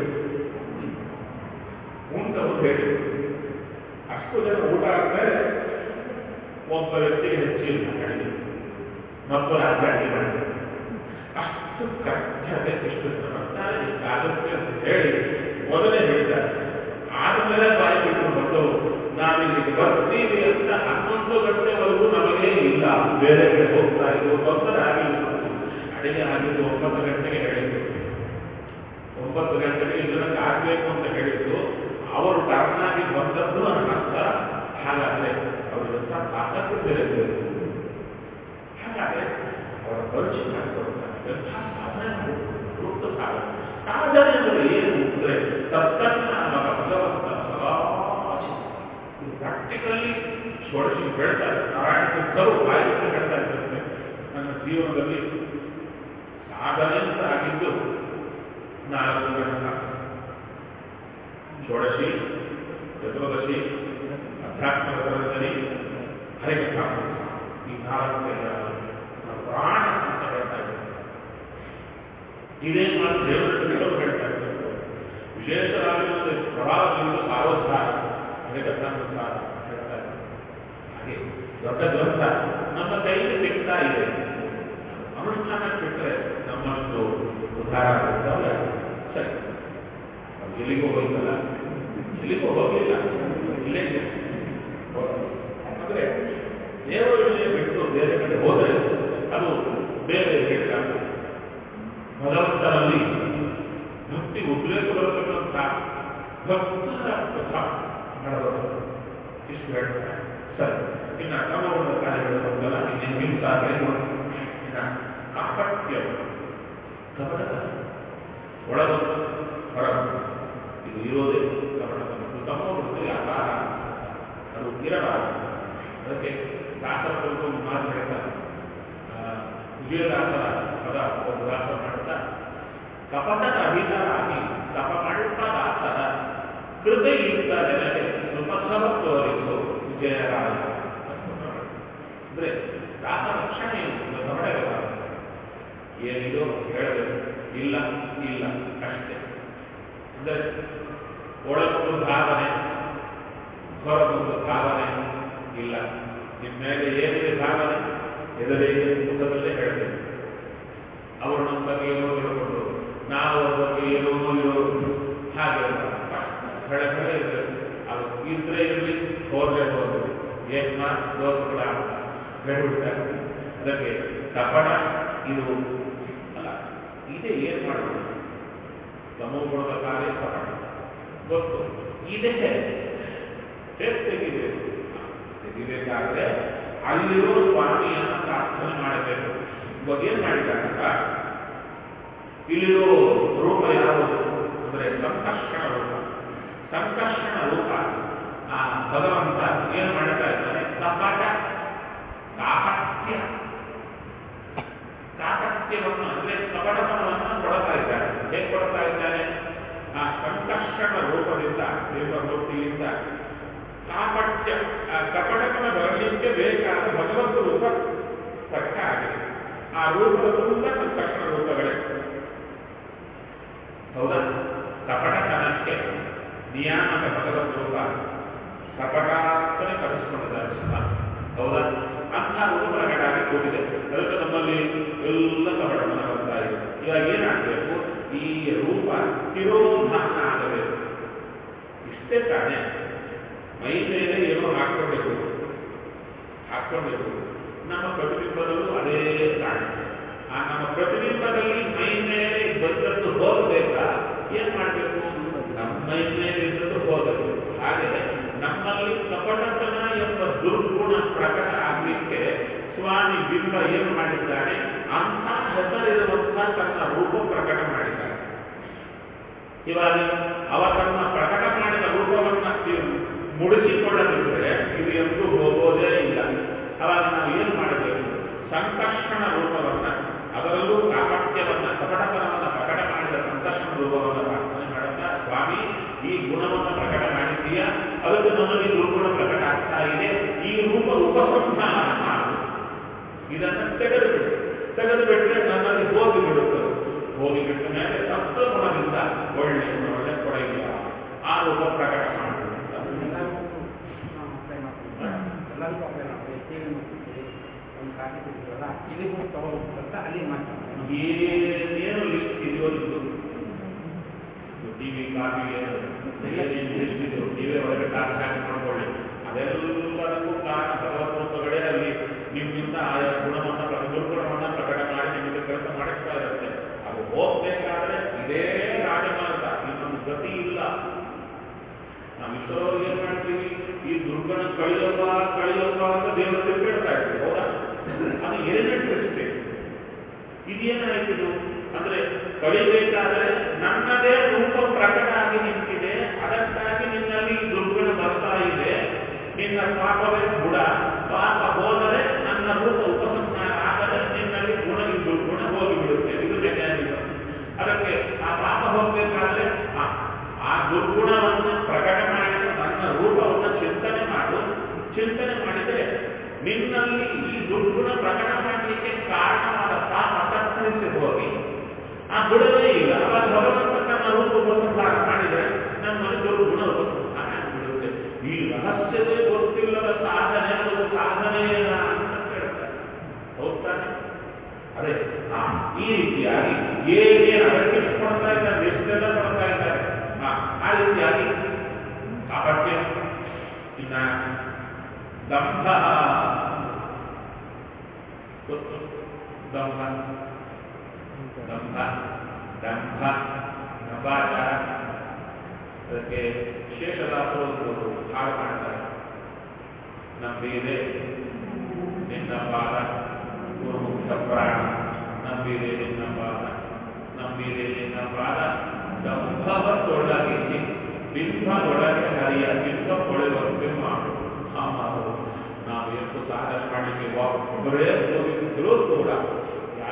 ಉಂಟವು ಹೇಳಿ ಅಷ್ಟು ಜನ ಊಟ ಆದ್ಮೇಲೆ ಒಬ್ಬ ವ್ಯಕ್ತಿಗೆ ಹೆಚ್ಚಿಲ್ಲ ಅಡಿಗೆ ಮತ್ತು ರಾಜ್ಯ ಅಡಿಗೆ ಮಾಡಿದ್ರು ಅಷ್ಟು ಕಷ್ಟತೆ ಇಷ್ಟು ಬರ್ತಾರೆ ಇಷ್ಟಾಗುತ್ತೆ ಅಂತ ಹೇಳಿ ಮೊದಲೇ ಹೇಳಿದ್ದಾರೆ ಆದ್ಮೇಲೆ ಬಾಯಿ ಬಿಟ್ಟು ಬಂದು ನಾವಿಲ್ಲಿಗೆ ಬರ್ತೀವಿ ಅಂತ ಹನ್ನೊಂದು ಗಂಟೆವರೆಗೂ ನಮಗೆ ಇಲ್ಲ ಬೇರೆ ಕಡೆ ಹೋಗ್ತಾ ಇದ್ದು ತೊಂದರೆ ಆಗಿಲ್ಲ ಅಡಿಗೆ ಆಗಿದ್ದು ಒಂಬತ್ತು ಗಂಟೆಗೆ ಹೇಳಿದ್ದು ಒಂಬತ್ತು ಗಂಟೆಗೆ ಇದನ್ನು ಆಗಬೇಕು ಅಂತ ಹೇಳಿದ್ದು ಅವರು ಟರ್ನಾಗಿ ಬಂದದ್ದು ಅರ್ಥ ಹಾಗಾದ್ರೆ ಅವರು ಎಂಥ ತಾಕತ್ತು ಬೇರೆ ಬೇಕು ಹಾಗಾದ್ರೆ ಅವರ ಪರಿಚಯ ಮಾಡಿಕೊಡ್ತಾರೆ ಎಂಥ ಸಾಧನೆ ಮಾಡಿಕೊಡ್ತಾರೆ ದೊಡ್ಡ ಸಾಧನೆ ಸಾಧನೆ ಅಂದರೆ ಏನು ಅಂದರೆ ತತ್ತನ್ನಾಮ ಭಗವಂತ ಸದಾ ಪ್ರಾಕ್ಟಿಕಲಿ ಷೋಡಶಿ ಹೇಳ್ತಾರೆ ನಾರಾಯಣ ತೀರ್ಥರು ಬಾಯಿಗೆ ಹೇಳ್ತಾ ಇದ್ದಾರೆ ನನ್ನ ಜೀವನದಲ್ಲಿ ಸಾಧನೆ ಅಂತ ಆಗಿದ್ದು ನಾಲ್ಕು ಗಂಟ ಷೋಡಶಿ ಚತುರ್ದಶಿ ಅಧ್ಯಾತ್ಮ ಗ್ರಂಥದಲ್ಲಿ ಹರಿಕಥಾ ಈ ನಾಲ್ಕು ಪ್ರಾಣ ಅಂತ ಹೇಳ್ತಾ ಇದ್ದಾರೆ ಇದೇ ಮಾತು ದೇವರ ಹೇಳ್ತಾ ಇದ್ದಾರೆ ವಿಶೇಷವಾಗಿ ಪ್ರಭಾವದಿಂದ ಸಾರೋದ್ಧಾರ ಹರಿಕಥಾನುಸಾರ ಹೇಳ್ತಾ ಇದ್ದಾರೆ ಹಾಗೆ ದೊಡ್ಡ ಗ್ರಂಥ ನಮ್ಮ ಕೈಯಲ್ಲಿ ಸಿಗ್ತಾ ಇದೆ ಅನುಷ್ಠಾನ ಬಿಟ್ಟರೆ ನಮ್ಮಷ್ಟು ಉದ್ಧಾರ ಆಗ್ತದಲ್ಲ ಸರಿ ಅದು ಎಲ್ಲಿಗೂ ಹೋಯ್ತಲ್ಲ ಎಲ್ಲಿಗೂ ಹೋಗಲಿಲ್ಲ ಇಲ್ಲೇ ಇದೆ ಅಂದ್ರೆ ದೇವರ ವಿಷಯ ಬಿಟ್ಟು ಬೇರೆ ಕಡೆ ಹೋದರೆ ಅದು ಬೇರೆ ಹೇಳ್ತಾರೆ ಭಗವಂತನಲ್ಲಿ ಭಕ್ತಿ ಉದ್ರೇಕ ಬರಬೇಕಂತ ಭಕ್ತರ ಕಥಾ ನಡೆದವರು ಇಷ್ಟು ಹೇಳ್ತಾರೆ ಸರಿ ಇನ್ನು ಕ್ರಮವಾದ ಕಾರ್ಯಗಳು ಬಂದಲ್ಲ ಇನ್ನೇನು ಹಿಂಸಾದ್ರೆ ಇನ್ನು ಕಾಪಟ್ಯ ಕಪಟ ಒಳಗೊಂದು ಹೊರ ಇದು ಇರೋದೇ ಕಪಟ ತಮ್ಮ ವೃತ್ತಿ ಅಪಾರ ಅದು ಇರಬಾರದು ಅದಕ್ಕೆ ದಾಸರು ಮಾತು ಹೇಳ್ತಾರೆ ವಿಜಯದಾಸರ ಪದ ಒಂದು ದಾಸ ಮಾಡ್ತಾ ಕಪಟದ ಅಧಿಕರಾಗಿ ತಪಮಳ್ಪದಾಸರ ಕೃಪೆಯುಕ್ತ ಜನತೆ ಸುಪಥವ ತೋರಿಸು ವಿಜಯರಾಯ ಅಂದ್ರೆ ದಾಸ ರಕ್ಷಣೆ ಗಮನವಿರಬಾರದು ಏನಿದೋ ಹೇಳಬೇಕು ಇಲ್ಲ ಇಲ್ಲ ಅಷ್ಟೇ ಅಂದರೆ ಒಳಗೊಂದು ಭಾವನೆ ಹೊರಗೊಂದು ಭಾವನೆ ಇಲ್ಲ ನಿಮ್ಮ ಮೇಲೆ ಏನಿದೆ ಭಾವನೆ ಎದುರಿಗೆ ಮುಖದಲ್ಲೇ ಹೇಳಬೇಕು ಅವರು ನಮ್ಮ ಬಗ್ಗೆ ಏನೋ ತಿಳ್ಕೊಂಡು ನಾವು ಅವ್ರ ಬಗ್ಗೆ ಏನೋ ಇರೋದು ಹಾಗೆ ಹೇಳ ಹೇಳ ಇರಬೇಕು ಅದು ಇದ್ರೆ ಇರಲಿ ಹೋದ್ರೆ ಹೋದ್ರೆ ಏನ್ ಮಾತು ದೋಷಗಳ ಹೇಳ್ಬಿಡ್ತಾರೆ ಅದಕ್ಕೆ ಕಪಟ ಇದು ಅಲ್ಲ ಇದೇ ಏನ್ ಮಾಡೋದು ಸಮೂಹದ ಕಾರ್ಯ ಕಪಟ ಗೊತ್ತು ಇದೇ ಹೇಗೆ ತೆಗಿಬೇಕು ತೆಗಿಬೇಕಾದ್ರೆ ಅಲ್ಲಿರೋ ಸ್ವಾಮಿಯನ್ನ ಪ್ರಾರ್ಥನೆ ಮಾಡಬೇಕು ಇವಾಗ ಏನ್ ಮಾಡಿದಾಗ ಇಲ್ಲಿರೋ ರೂಪ ಯಾವುದು ಅಂದ್ರೆ ಸಂಕರ್ಷಣ ರೂಪ ಸಂಕರ್ಷಣ ರೂಪ ಆ ಭಗವಂತ ಏನ್ ಮಾಡ್ತಾ ಇದ್ದಾನೆ ಕಪಟ ಕಾಪಟ್ಯ ಕಾಪಟ್ಯವನ್ನು ಅಂದ್ರೆ ಕಪಟತನವನ್ನು ಕೊಡ್ತಾ ಇದ್ದಾನೆ ಹೇಗೆ ಕೊಡ್ತಾ ಇದ್ದಾನೆ ಆ ಸಂಕರ್ಷಣ ರೂಪದಿಂದ ದೇವಮೂರ್ತಿಯಿಂದ ಕಾಪಟ್ಯ ಆ ಕಪಟಕನ ಬರಲಿಕ್ಕೆ ಬೇಕಾದ ಭಗವಂತ ರೂಪ ಪ್ರಕಟ ಆಗಿದೆ ಆ ರೂಪದ ತುಂಬ ಸಂಕರ್ಷಣ ರೂಪಗಳೇ ಹೌದಾ ಕಪಟತನಕ್ಕೆ ನಿಯಾಮಕ ಭಗವತ್ ರೂಪ ಕಪಟಾರ್ಥನೆ ಕರೆಸಿಕೊಂಡಿದ್ದಾರೆ ಸುಮಾ ಹೌದಾ ಅಂಥ ರೂಪ ಪ್ರಕಟಾಗಿ ಕೂಡಿದೆ ಅದಕ್ಕೆ ನಮ್ಮಲ್ಲಿ ಎಲ್ಲ ಕಪಟಮನ ಬರ್ತಾ ಇದೆ ಇವಾಗ ಏನಾಗಬೇಕು ಈ ರೂಪ ತಿರೋಧಾನ ಆಗಬೇಕು ಇಷ್ಟೇ ತಾನೇ ಮೈ ಮೇಲೆ ಏನೋ ಹಾಕ್ಕೊಳ್ಬೇಕು ಹಾಕ್ಕೊಳ್ಬೇಕು ನಮ್ಮ ಪ್ರತಿಬಿಂಬದಲ್ಲೂ ಅದೇ ಕಾಣುತ್ತೆ ಆ ನಮ್ಮ ಪ್ರತಿಬಿಂಬದಲ್ಲಿ ಮೈ ಮೇಲೆ ಬಂದದ್ದು ಹೋಗಬೇಕಾ ಏನ್ ಮಾಡಬೇಕು ನಮ್ಮ ಮೈ ಮೇಲೆ ಇದ್ದದ್ದು ಹೋಗಬೇಕು ಹಾಗೆ ನಮ್ಮಲ್ಲಿ ಕಪಟತನ ಎಂಬ ದುರ್ಗುಣ ಪ್ರಕಟ ಆಗಲಿಕ್ಕೆ ಸ್ವಾಮಿ ಬಿಂಬ ಏನು ಮಾಡಿದ್ದಾನೆ ಅಂಥ ಹೆಸರಿರುವಂತಹ ತನ್ನ ರೂಪ ಪ್ರಕಟ ಮಾಡಿದ್ದಾನೆ ಇವಾಗ ಅವ ತನ್ನ ಪ್ರಕಟ ಮಾಡಿದ ರೂಪವನ್ನ ಮುಡಿಸಿಕೊಳ್ಳದಿದ್ದರೆ ಇದು ಎಂದೂ ಹೋಗೋದೇ ಇಲ್ಲ ಅವಾಗ ನಾವು ಏನು ಮಾಡಬೇಕು ಸಂಕರ್ಷಣ ರೂಪವನ್ನ ಅದರಲ್ಲೂ ಕಾಪಟ್ಯವನ್ನ ಕಪಟತನವನ್ನ ಪ್ರಕಟ ಮಾಡಿದ ಸಂಕರ್ಷಣ ರೂಪವನ್ನ ಪ್ರಾರ್ಥನೆ ಮಾಡುತ್ತಾ ಸ್ವಾಮಿ ಈ ಗುಣವನ್ನು ಪ್ರಕಟ ಮಾಡಿದ್ದೀಯಾ ಅದಕ್ಕೆ ನಮಗೆ ದುರ್ಗುಣ ಪ್ರಕಟ ಆಗ್ತಾ ಇದೆ ಈ ರೂಪ ಉಪಸಂಹಾರ ಮಾಡು ಇದನ್ನು ತೆಗೆದುಬಿಡು ತೆಗೆದು ಬಿಟ್ಟರೆ ನನ್ನಲ್ಲಿ ಹೋಗಿ ಬಿಡುತ್ತದೆ ಹೋಗಿ ಬಿಟ್ಟ ಮೇಲೆ ಸಪ್ತ ಗುಣದಿಂದ ಒಳ್ಳೆ ಗುಣ ಒಳ್ಳೆ ಕೊಡಗಿಲ್ಲ ಆ ರೂಪ ಪ್ರಕಟ ಮಾಡು ಅಂತ ಎಲ್ಲರಿಗೂ ನಾವು ಅಪ್ಲೈ ಮಾಡ್ತೀವಿ ಎಲ್ಲರಿಗೂ ಅಪ್ಲೈ ಮಾಡ್ತೀವಿ ಟಿವಿ ಮಾಡ್ತೀವಿ ಒಂದು ಕಾಫಿ ಕುಡಿತೀವಲ್ಲ ಇದಕ್ಕೂ ತಗೋಬೇಕು ಅಂತ ಅಲ್ಲಿ ಮಾಡ್ತಾರೆ ಏನೇನು ಲಿಸ್ಟ್ ಇದೆಯೋ ಇದು ಟಿವಿ ಕಾಫಿಗೆ ಏನೇನು ಲಿಸ್ಟ್ ಇದೆಯೋ ಟಿವಿ ಒಳಗೆ ಕಾಫಿ ಹಾಕಿ ಮಾಡ್ಕೊಳ್ಳಿ ಅದೆಲ್ಲದಕ್ಕೂ ಕಾರಣ ಭಗವದ್ರೂಪಗಳೇ ಅಲ್ಲಿ ನಿಮ್ಮಿಂದ ಆಯಾ ಗುಣವನ್ನ ಪ್ರ- ದುರ್ಗುಣವನ್ನ ಪ್ರಕಟ ಮಾಡಿ ನಿಮಗೆ ಕೆಲಸ ಮಾಡಿಸ್ತಾ ಇರುತ್ತೆ ಅದು ಹೋಗ್ಬೇಕಾದ್ರೆ ಇದೇ ರಾಜಮಾರ್ಗ ಇನ್ನೊಂದು ಗತಿ ಇಲ್ಲ ನಾವು ಇಷ್ಟರವ್ರು ಏನ್ ಮಾಡ್ತೀವಿ ಈ ದುರ್ಗುಣ ಕಳಿಯಪ್ಪ ಕಳಿಯಪ್ಪ ಅಂತ ದೇವರಲ್ಲಿ ಕೇಳ್ತಾ ಇರ್ತೀವಿ ಹೌದಾ ಅದು ಏನೇ ದೃಷ್ಟಿ ಇದೇನಾಯ್ತಿದು ಅಂದ್ರೆ ಕಳಿಬೇಕಾದ್ರೆ ನನ್ನದೇ ರೂಪ ಪ್ರಕಟ ಆಗಿ ನಿಂತಿದೆ ಅದಕ್ಕಾಗಿ ನಿನ್ನಲ್ಲಿ ಈ ದುರ್ಗುಣ ಬರ್ತಾ ಇದೆ ನಿನ್ನ ಪಾಪವೇ ಗುಣ ಪಾಪ ಹೋದರೆ ನನ್ನ ರೂಪ ಉಪಸಂಹಾರ ಆಗದೆ ನಿನ್ನಲ್ಲಿ ಗುಣ ಈ ದುರ್ಗುಣ ಹೋಗಿಬಿಡುತ್ತೆ ಇದು ಮೆಕ್ಯಾನಿಸಮ್ ಅದಕ್ಕೆ ಆ ಪಾಪ ಹೋಗ್ಬೇಕಾದ್ರೆ ಆ- ಆ ದುರ್ಗುಣವನ್ನು ಪ್ರಕಟ ಮಾಡಿದ ನನ್ನ ರೂಪವನ್ನು ಚಿಂತನೆ ಮಾಡು ಚಿಂತನೆ ಮಾಡಿದರೆ ನಿನ್ನಲ್ಲಿ ಈ ದುರ್ಗುಣ ಪ್ರಕಟ ಮಾಡಲಿಕ್ಕೆ ಕಾರಣವಾದ ಪಾಪ ಕತ್ತರಿಸಿ ಹೋಗಿ ಆ ಬಿಡಲೇ ಇಲ್ಲ ಅವಾಗ ಭಗವಂತ ತನ್ನ ರೂಪ ಉಪಸಂಹಾರ ಮಾಡಿದರೆ ನಮ್ಮಲ್ಲಿ ದುರ್ಗುಣ ಉಪಸಂಹಾರ ಆಗಿಬಿಡುತ್ತೆ ಈ ರಹಸ್ಯವೇ ಗೊತ್ತಿಲ್ಲದ ಸಾಧನೆ ಅದು ಸಾಧನೆಯ ಅಂತ ಕೇಳ್ತಾರೆ ಹೌದಾನೆ ಅದೇ ಆ, ಈ ರೀತಿಯಾಗಿ ಏನೇನು ಅಗತ್ಯ ಕೊಡ್ತಾ ಇದ್ದಾರೆ ಎಷ್ಟೆಲ್ಲ ಕೊಡ್ತಾ ಇದ್ದಾರೆ ಆ, ಆ ರೀತಿಯಾಗಿ ಕಾಪಟ್ಯ ಇನ್ನ ದಂಭ ಗೊತ್ತು ದಂಭ ದಂಭ ದಂಭ ದಂಭಾಚಾರ ಅದಕ್ಕೆ ಶೇಷದಾಸರು ಒಂದು ಹಾಡು ಮಾಡ್ತಾರೆ ನಂಬಿದೆ ನಿನ್ನ ಪಾದ ಗುರುಮುಖ ಪ್ರಾಣ ನಂಬಿದೆ ನಿನ್ನ ಪಾದ ನಂಬಿದೆ ನಿನ್ನ ಪಾದ ದಂಭವತ್ತೊಳಗೆ ಬಿಂಬದೊಳಗೆ ಹರಿಯ ಬಿಂಬ ಕೊಳೆವಂತೆ ಮಾಡು ಆ ಮಾತು ನಾವು ಎಷ್ಟು ಸಾಧನೆ ಮಾಡಲಿಕ್ಕೆ ಒಬ್ಬರೇ ಹೋಗಿದ್ರು ಕೂಡ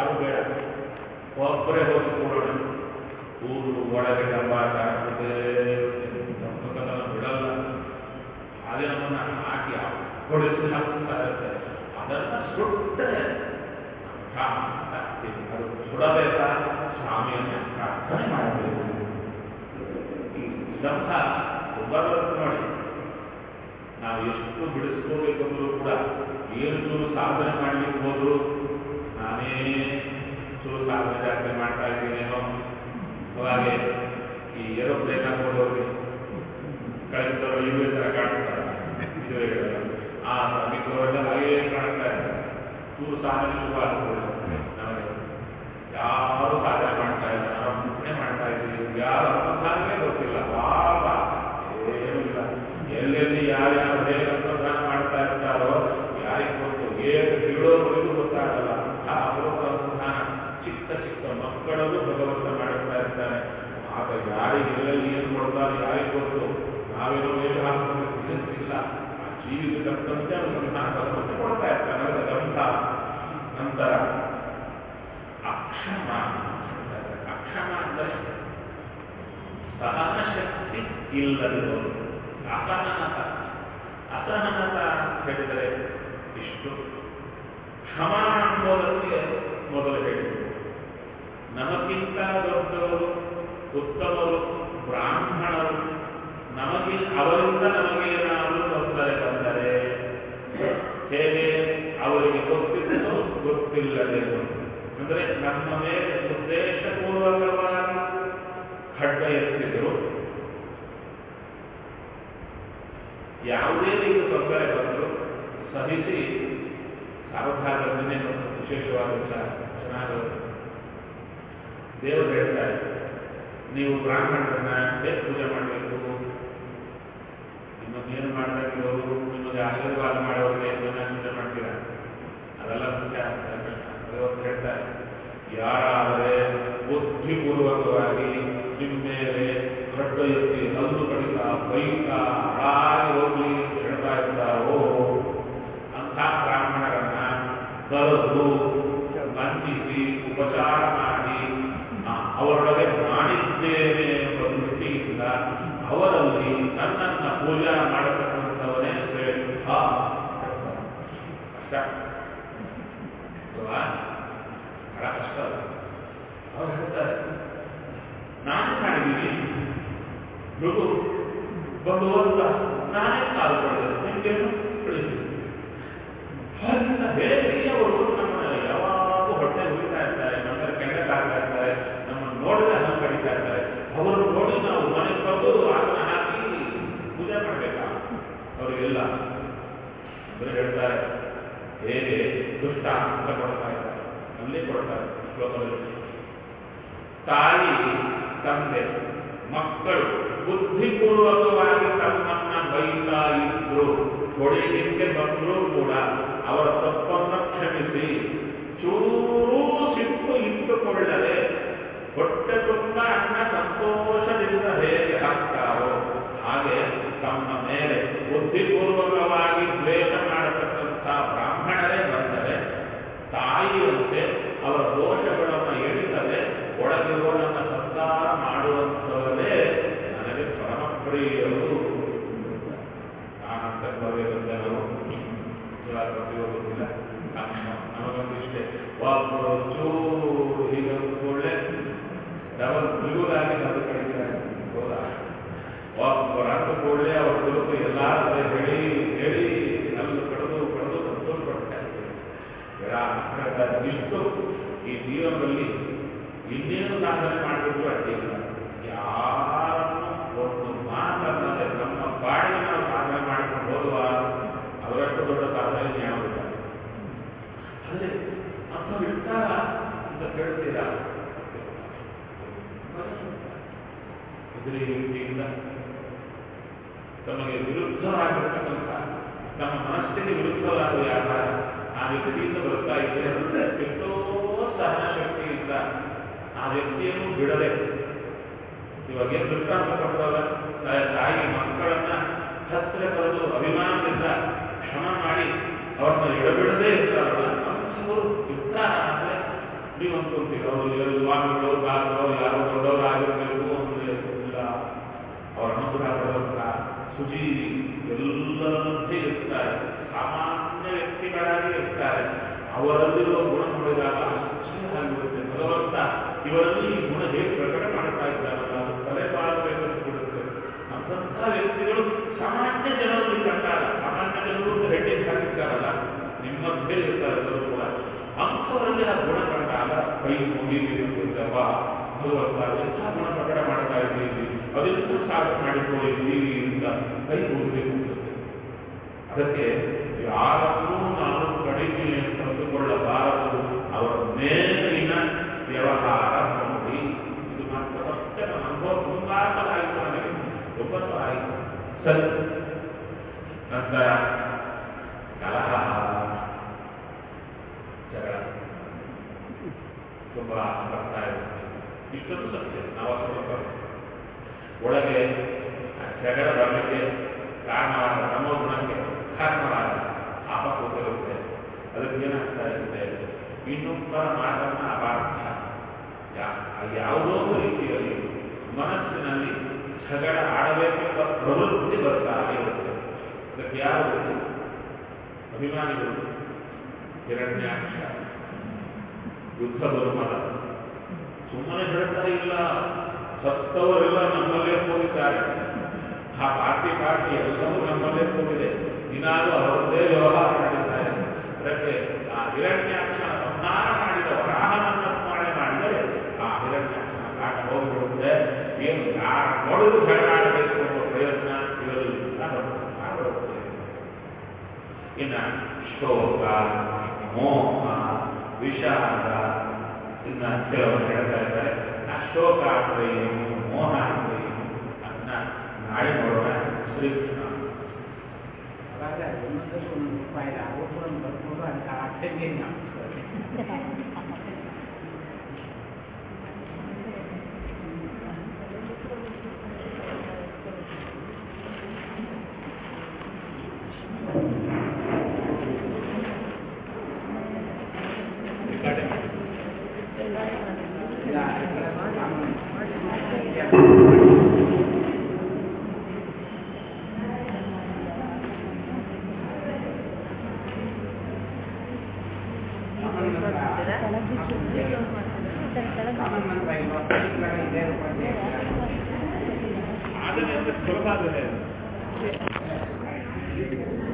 ಯಾರು ಬೇಡ ಒಬ್ಬರೇ ಹೋಗಿ ಕೂಡೋಣ ಊರು ಒಳಗೆ ಡಬ್ಬ ಕಾಣಿಸುತ್ತೆ ಬಿಡಲ್ಲ ಅದೇ ನಮ್ಮನ್ನ ಹಾಕಿ ಹೊಡೆಸಿ ಹಾಕ್ತಾ ಇರುತ್ತೆ ಅದನ್ನ ಸುಟ್ಟರೆ ಶಾಂತ ಆಗ್ತೀವಿ. ಅದು ಸುಡಬೇಕಾ ಸ್ವಾಮಿಯನ್ನ ಪ್ರಾರ್ಥನೆ ಮಾಡಬೇಕು ಈ ಸ್ತಂಭ ಬರುತ್ತೆ ನೋಡಿ ನಾವು ಎಷ್ಟು ಬಿಡಿಸ್ಕೋಬೇಕಂದ್ರೂ ಕೂಡ ಏನು ಚೂರು ಸಾಧನೆ ಮಾಡ್ಲಿಕ್ಕೆ ಹೋದ್ರು ನಾನೇ ಚೂರು ಸಾಧನೆ ಜಾಸ್ತಿ ಮಾಡ್ತಾ ಇದ್ದೀನೇನೋ ಅವಾಗೆ ಈ ಏರೋಪ್ಲೇನ್ ಹಾಕೊಂಡವ್ರಿಗೆ ಕಳಿಸಿದವರು ಇವೇ ತರ ಕಾಣಿಸ್ತಾರೆ ಇದುವೇ ಹೇಳೋದು. ಆ ಮಿಕ್ಕವರೆಲ್ಲ ಹಾಗೇ ಕಾಣ್ತಾ ಇದ್ದಾರೆ ಚೂರು ಸಾಧನೆ ಶುರು ಆಗ್ಬೋದು ನಮಗೆ ಯಾರು ಸಾಧನೆ ಮಾಡ್ತಾ ಇಲ್ಲ ನಾವು ಮುಖ್ಯ ಮಾಡ್ತಾ ಇದ್ದೀವಿ ಯಾರು ಅನುಸಂಧಾನವೇ ಗೊತ್ತಿಲ್ಲ ಪಾಪ ಏನೂ ಇಲ್ಲ ಎಲ್ಲೆಲ್ಲಿ ಯಾರ್ಯಾರು ಹೇಗೆ ಅನುಸಂಧಾನ ಮಾಡ್ತಾ ಇರ್ತಾರೋ ಯಾರಿಗೆ ಗೊತ್ತು ಏನು ಬೀಳೋವರೆಗೂ ಗೊತ್ತಾಗಲ್ಲ ಆ ಅಪರೂಪ ಅನುಸಂಧಾನ ಚಿಕ್ಕ ಚಿಕ್ಕ ಮಕ್ಕಳಲ್ಲೂ ಭಗವಂತ ಮಾಡುತ್ತಾ ಇರ್ತಾನೆ ಆಗ ಯಾರಿಗೆ ಎಲ್ಲೆಲ್ಲಿ ಏನು ಕೊಡ್ತಾರೆ ಯಾರಿಗೆ ಗೊತ್ತು ನಾವೇನೋ ಮೇಲೆ ಹಾಕಬೇಕು ಇಲ್ಲ ಆ ಜೀವಿಗೆ ತಕ್ಕಂತೆ ಅನುಸಂಧಾನ ಭಗವಂತ ಕೊಡ್ತಾ ಇರ್ತಾನೆ ಅದರ ಗಂಧ ನಂತರ ಅಕ್ಷಮ ಅಕ್ಷಮ ಅಂದರೆ ಸಹನ ಶಕ್ತಿ ಇಲ್ಲದಿರೋದು ಅಸಹನತ ಅಸಹನತ ಅಂತ ಹೇಳಿದರೆ ಇಷ್ಟು ಕ್ಷಮ ಅನ್ನೋದಕ್ಕೆ ಮೊದಲು ಹೇಳಿದರು ನಮಗಿಂತ ದೊಡ್ಡವರು ಉತ್ತಮರು ಬ್ರಾಹ್ಮಣರು ನಮಗೆ ಅವರಿಂದ ನಮಗೆ ಏನಾದರೂ ತೊಂದರೆ ಬಂದರೆ ಹೇಗೆ ಅವರಿಗೆ ಗೊತ್ತಿದ್ದು ಗೊತ್ತಿಲ್ಲದೇನು ಅಂದರೆ ನಮ್ಮ ಮೇಲೆ ಉದ್ದೇಶಪೂರ್ವಕವಾಗಿ ಖಡ್ಗ ಎತ್ತಿದ್ರು ಯಾವುದೇ ರೀತಿ ತೊಂದರೆ ಬಂದರೂ ಸಹಿಸಿ ಸಾವಧಾನದನ್ನೇ ಒಂದು ವಿಶೇಷವಾದ ವಿಚಾರ ಚೆನ್ನಾಗಿರುತ್ತೆ ದೇವರು ಹೇಳ್ತಾರೆ ನೀವು ಬ್ರಾಹ್ಮಣರನ್ನ ಹೇಗೆ ಪೂಜೆ ಮಾಡಬೇಕು ನಿಮಗೇನು ಮಾಡಬೇಕಿರೋರು ನಿಮಗೆ ಆಶೀರ್ವಾದ ಮಾಡೋರಿಗೆ ಇದನ್ನ ಪೂಜೆ ಮಾಡ್ತೀರಾ ಅದೆಲ್ಲ ಮುಖ್ಯ ದೇವರು ಹೇಳ್ತಾರೆ ಯಾರಾದರೆ ಬುದ್ಧಿಪೂರ್ವಕವಾಗಿ ನಿಮ್ಮ ಮೇಲೆ ಖಡ್ಡ ಎತ್ತಿ ಹಲ್ಲು ಕಡಿತಾ ಬೈತಾ ಹಾಳಾಗಿ ಹೋಗ್ಲಿ ಅಂತ ಹೇಳ್ತಾ ಇರ್ತಾರೋ ಅಂಥ ಬ್ರಾಹ್ಮಣರನ್ನ ಕರೆದು ಬಂಧಿಸಿ ಉಪಚಾರ ಮಾಡಿ ಆ, ಅವರೊಳಗೆ ಮಾಡಿದ್ದೇನೆ ಎಂಬ ದೃಷ್ಟಿಯಿಂದ ಅವರಲ್ಲಿ ನನ್ನನ್ನ ಪೂಜಾ ಮಾಡತಕ್ಕಂಥವನೇ ಶ್ರೇಷ್ಠ ಕಷ್ಟ ಅಲ್ವಾ ಬಹಳ ಕಷ್ಟ ಅದು. ಅವ್ರು ಹೇಳ್ತಾರೆ ನಾನೇ ಮಾಡಿದ್ದೀನಿ ಮೃದು ಬರುವಂತ ನಾನೇ ಕಾಲು ಪಡೆದ ನಿಮ್ಗೇನು ತಿಳಿಸಿ ಹಾಗಿಂದ ಬೇರೆ ಅವರು ನಮ್ಮನ್ನ ಯಾವಾಗೂ ಹೊಟ್ಟೆ ಉಳಿತಾ ಇರ್ತಾರೆ ನಮ್ಮ ಕೆಂಡ ಹಾಕ್ತಾ ಇರ್ತಾರೆ ನಮ್ಮನ್ನು ನೋಡಿದ್ರೆ ಹಣ್ಣು ಕಡಿತಾ ಇರ್ತಾರೆ ಅವರು ನೋಡಿ ನಾವು ಮನೆಗೆ ಬಂದು ಆಸನ ಹಾಕಿ ಪೂಜೆ ಮಾಡಬೇಕಾ ಅವರಿಗೆಲ್ಲ ಅಂದ್ರೆ ಹೇಳ್ತಾರೆ ಹೇಗೆ ದುಷ್ಟ ಅಂತ ಕೊಡ್ತಾ ಇದ್ದಾರೆ ಅಲ್ಲಿ ಕೊಡ್ತಾರೆ ಶ್ಲೋಕದಲ್ಲಿ ತಾಯಿ ತಂದೆ ಮಕ್ಕಳು ಬುದ್ಧಿಪೂರ್ವಕವಾಗಿ ತಮ್ಮನ್ನ ಬೈತಾ ಇದ್ರು ಹೊಡೆಯಲಿಕ್ಕೆ ಬಂದರೂ ಕೂಡ ಅವರ ತಪ್ಪನ್ನ ಕ್ಷಮಿಸಿ ಚೂರೂ ಸಿಟ್ಟು ಇಟ್ಟುಕೊಳ್ಳದೆ ಹೊಟ್ಟೆ ತುಂಬ ಅನ್ನ ಸಂತೋಷದಿಂದ ಹೇಗೆ ಹಾಕ್ತಾರೋ ಹಾಗೆ ತಮ್ಮ ಮೇಲೆ ಬುದ್ಧಿಪೂರ್ವಕವಾಗಿ ದ್ವೇಷ ಮಾಡತಕ್ಕಂಥ ಬ್ರಾಹ್ಮಣರೇ ಬಂದರೆ ತಾಯಿಯಂತೆ ಅವರ ದೋಷಗಳನ್ನು ಎಣಿಸದೆ ಒಳಗಿರುವುದನ್ನ ಸಂಸಾರ ಮಾಡುವಂಥವರೇ ನನಗೆ ಪರಮಪ್ರಿಯರು ನಾನಂತ ಬರಬೇಕಂತ ನಾವು ಇವಾಗ ಗೊತ್ತಿಲ್ಲ ನಮಗೊಂದು ಇಷ್ಟೇ ಒಬ್ಬರು ಚೂರು ಹೀಗೆ ಒಳ್ಳೆ ಡಬಲ್ ಬಿಗುಲಾಗಿ ಅದು ಕಡಿತಾರೆ ಹೌದಾ ಒಬ್ಬರ ಕೂಡಲೇ ಅವ್ರ ಕುರಿತು ಎಲ್ಲ ಹೇಳಿ ಹೇಳಿ ನಲ್ಲು ಕಳೆದು ಕಳೆದು ಸಂತೋಷ ಪಡ್ತಾರೆ ಹೇಳ್ತಾರೆ, ಇಷ್ಟು ಈ ಜೀವನದಲ್ಲಿ ಇನ್ನೇನು ಸಾಧನೆ ಮಾಡಬೇಕು ಅಡ್ಡಿಲ್ಲ ಯಾರನ್ನು ಒಂದು ಮಾತನ್ನದೆ ನಮ್ಮ ಬಾಡಿಗೆ ನಾವು ಸಾಧನೆ ಮಾಡಿಕೊಂಡು ಹೋಗುವ ಅವರಷ್ಟು ದೊಡ್ಡ ಸಾಧನೆ ಯಾವುದಿಲ್ಲ ಅಲ್ಲೇ ಅಂತ ಇರ್ತಾರ ಅಂತ ಕೇಳ್ತೀರಾ ಎದುರಿ ರೀತಿಯಿಂದ ತಮಗೆ ವಿರುದ್ಧವಾಗಿರ್ತಕ್ಕಂಥ ತಮ್ಮ ಮನಸ್ಸಿಗೆ ವಿರುದ್ಧವಾದ ವ್ಯಾಪಾರ ಆ ವ್ಯಕ್ತಿಯಿಂದ ಬರ್ತಾ ಇದೆ ಅಂದ್ರೆ ಎಷ್ಟೋ ಸಹನ ಶಕ್ತಿಯಿಂದ ಆ ವ್ಯಕ್ತಿಯನ್ನು ಬಿಡದೆ ಇವಾಗ ಏನು ದೃಷ್ಟಾಂತ ಕೊಟ್ಟವಾಗ ತಾಯಿ ಮಕ್ಕಳನ್ನ ಹತ್ತಿರ ಕರೆದು ಅಭಿಮಾನದಿಂದ ಕ್ಷಮ ಮಾಡಿ ಅವ್ರನ್ನ ಎಡಬಿಡದೇ ಇರ್ತಾರಲ್ಲ ಅಂಥವರು ಇರ್ತಾರ ಅಂದ್ರೆ ಅವರು ಇವರು ಸ್ವಾಮಿಗಳು ದಾಸರು ಯಾರೋ ದೊಡ್ಡವರು ಆಗಿರಬೇಕು ಅಂದ್ರೆ ಇಲ್ಲ ಅವರ ಅನುಗ್ರಹ ಪಡೆದಂತ ಶುಚಿ ಎಲ್ಲರಂತೆ ಇರ್ತಾರೆ ಸಾಮಾನ್ಯ ವ್ಯಕ್ತಿಗಳಾಗಿ ಇರ್ತಾರೆ ಅವರಲ್ಲಿರುವ ಗುಣ ನೋಡಿದಾಗ ಆಶ್ಚರ್ಯ ಆಗಿರುತ್ತೆ ಭಗವಂತ ಇವರಲ್ಲಿ ಈ ಗುಣ ಹೇಗೆ ಪ್ರಕಟ ಮಾಡ್ತಾ ಇದ್ದಾರಲ್ಲ ಅದು ತಲೆ ಬಾಳಬೇಕಂತ ಬಿಡುತ್ತೆ ಅಂತಹ ವ್ಯಕ್ತಿಗಳು ಸಾಮಾನ್ಯ ಜನರಲ್ಲಿ ಕಂಡಾಗ ಸಾಮಾನ್ಯ ಜನರು ಹೆಡ್ಡಿಂಗ್ ಹಾಕಿರ್ತಾರಲ್ಲ ನಿಮ್ಮದ್ದೇ ಇರ್ತಾರೆ ಎಲ್ಲರೂ ಕೂಡ ಅಂಥವರಲ್ಲಿ ಆ ಗುಣ ಕಂಡಾಗ ಕೈ ಮುಗಿದಿರುತ್ತಪ್ಪ ಭಗವಂತ ಎಂಥ ಗುಣ ಪ್ರಕಟ ಮಾಡ್ತಾ ಇದ್ದೀವಿ ಅದೆಂತೂ ಸಾಧನೆ ಮಾಡಿಕೊಂಡಿದ್ದೀವಿ ಅಂತ ಕೈ ಮುಗಿಬೇಕು ಅನ್ಸುತ್ತೆ ಅದಕ್ಕೆ ಯಾರನ್ನೂ ನಾವು ಕಡಿಮೆ ತಂದುಕೊಳ್ಳಬಾರದು ಅವರ ಮೇಲಿನ ವ್ಯವಹಾರ ನೋಡಿ ಇದು ಮಾತ್ರ ಮತ್ತೆ ನನ್ನ ಅನುಭವ ತುಂಬಾ ಸಲ ಆಯಿತು ನನಗೆ ತುಂಬ ಸಲ ಆಯಿತು ಸರಿ ನಂತರ ಕಲಹ ಜಗಳ ತುಂಬಾ ಬರ್ತಾ ಇರುತ್ತೆ ಇಷ್ಟೊಂದು ಸತ್ಯ ನಾವು ಅಷ್ಟು ಒಳಗೆ ಆ ಜಗಳ ಬರಲಿಕ್ಕೆ ಕಾರಣವಾದ ನಮ್ಮ ಗುಣಕ್ಕೆ ಕಾರಣವಾದ ಪಾಪ ಕೂತಿರುತ್ತೆ ಅದಕ್ಕೆ ಏನಾಗ್ತಾ ಇರುತ್ತೆ ಇನ್ನೊಬ್ಬರ ಮಾತನ್ನ ಅಪಾರ್ಥ ಯಾ- ಯಾವುದೋ ಒಂದು ರೀತಿಯಲ್ಲಿ ಮನಸ್ಸಿನಲ್ಲಿ ಜಗಳ ಆಡಬೇಕೆಂಬ ಪ್ರವೃತ್ತಿ ಬರ್ತಾ ಇರುತ್ತೆ ಅದಕ್ಕೆ ಯಾರು ಅಭಿಮಾನಿಗಳು ಹಿರಣ್ಯಾಕ್ಷ ಯುದ್ಧ ಧರ್ಮದ ಸುಮ್ಮನೆ ಹೇಳ್ತಾ ಇಲ್ಲ ಸತ್ತವರೆಲ್ಲ ನಮ್ಮಲ್ಲೇ ಹೋಗಿದ್ದಾರೆ ಆ ಪಾರ್ಟಿ ಪಾರ್ಟಿ ಎಲ್ಲವೂ ನಮ್ಮಲ್ಲೇ ಹೋಗಿದೆ ದಿನಾಲು ಅವರದ್ದೇ ವ್ಯವಹಾರ ಮಾಡಿದ್ದಾರೆ ಅದಕ್ಕೆ ಆ ಹಿರಣ್ಯಾಕ್ಷನ ಸಂಹಾರ ಮಾಡಿದ ವರಾಹನನ್ನ ಸ್ಮರಣೆ ಮಾಡಿದರೆ ಆ ಹಿರಣ್ಯಾಕ್ಷನ ಕಾಟ ಹೋಗಿಬಿಡುತ್ತೆ ಏನು ಯಾರು ನೋಡಿದ್ರು ಜಗಳಾಡಬೇಕು ಅನ್ನೋ ಪ್ರಯತ್ನ ಇವರಲ್ಲಿ ಬರುತ್ತೆ ಇನ್ನ ಶೋಕ ಮೋಹ ವಿಷಾದ ಇನ್ನ ಕೆಲವರು ಹೇಳ್ತಾ ಇದ್ದಾರೆ ಆ ಶೋಕ ಅಂದ್ರೆ ಏನು ಮೋಹ ಅಂದ್ರೆ ಏನು ಅದನ್ನ ನಾಳೆ ನೋಡೋಣ ಶ್ರೀಕೃಷ್ಣ ಹಾಗಾದ್ರೆ ಒಂದೊಂದಕ್ಕೆ ಒಂದೊಂದು ರೂಪಾಯಿ ಆರೋಪಗಳನ್ನು ಬರ್ಬೋದು ಅದಕ್ಕೆ ಅರ್ಥಕ್ಕೆ ಕಾಮನ್ ಮಂತ್ರ ಇಲ್ವಾ ಇದೇ ರೂಪಾಯಿ ಆದ್ರೆ ಸುಲಭ ಆಗಿದೆ Thank you.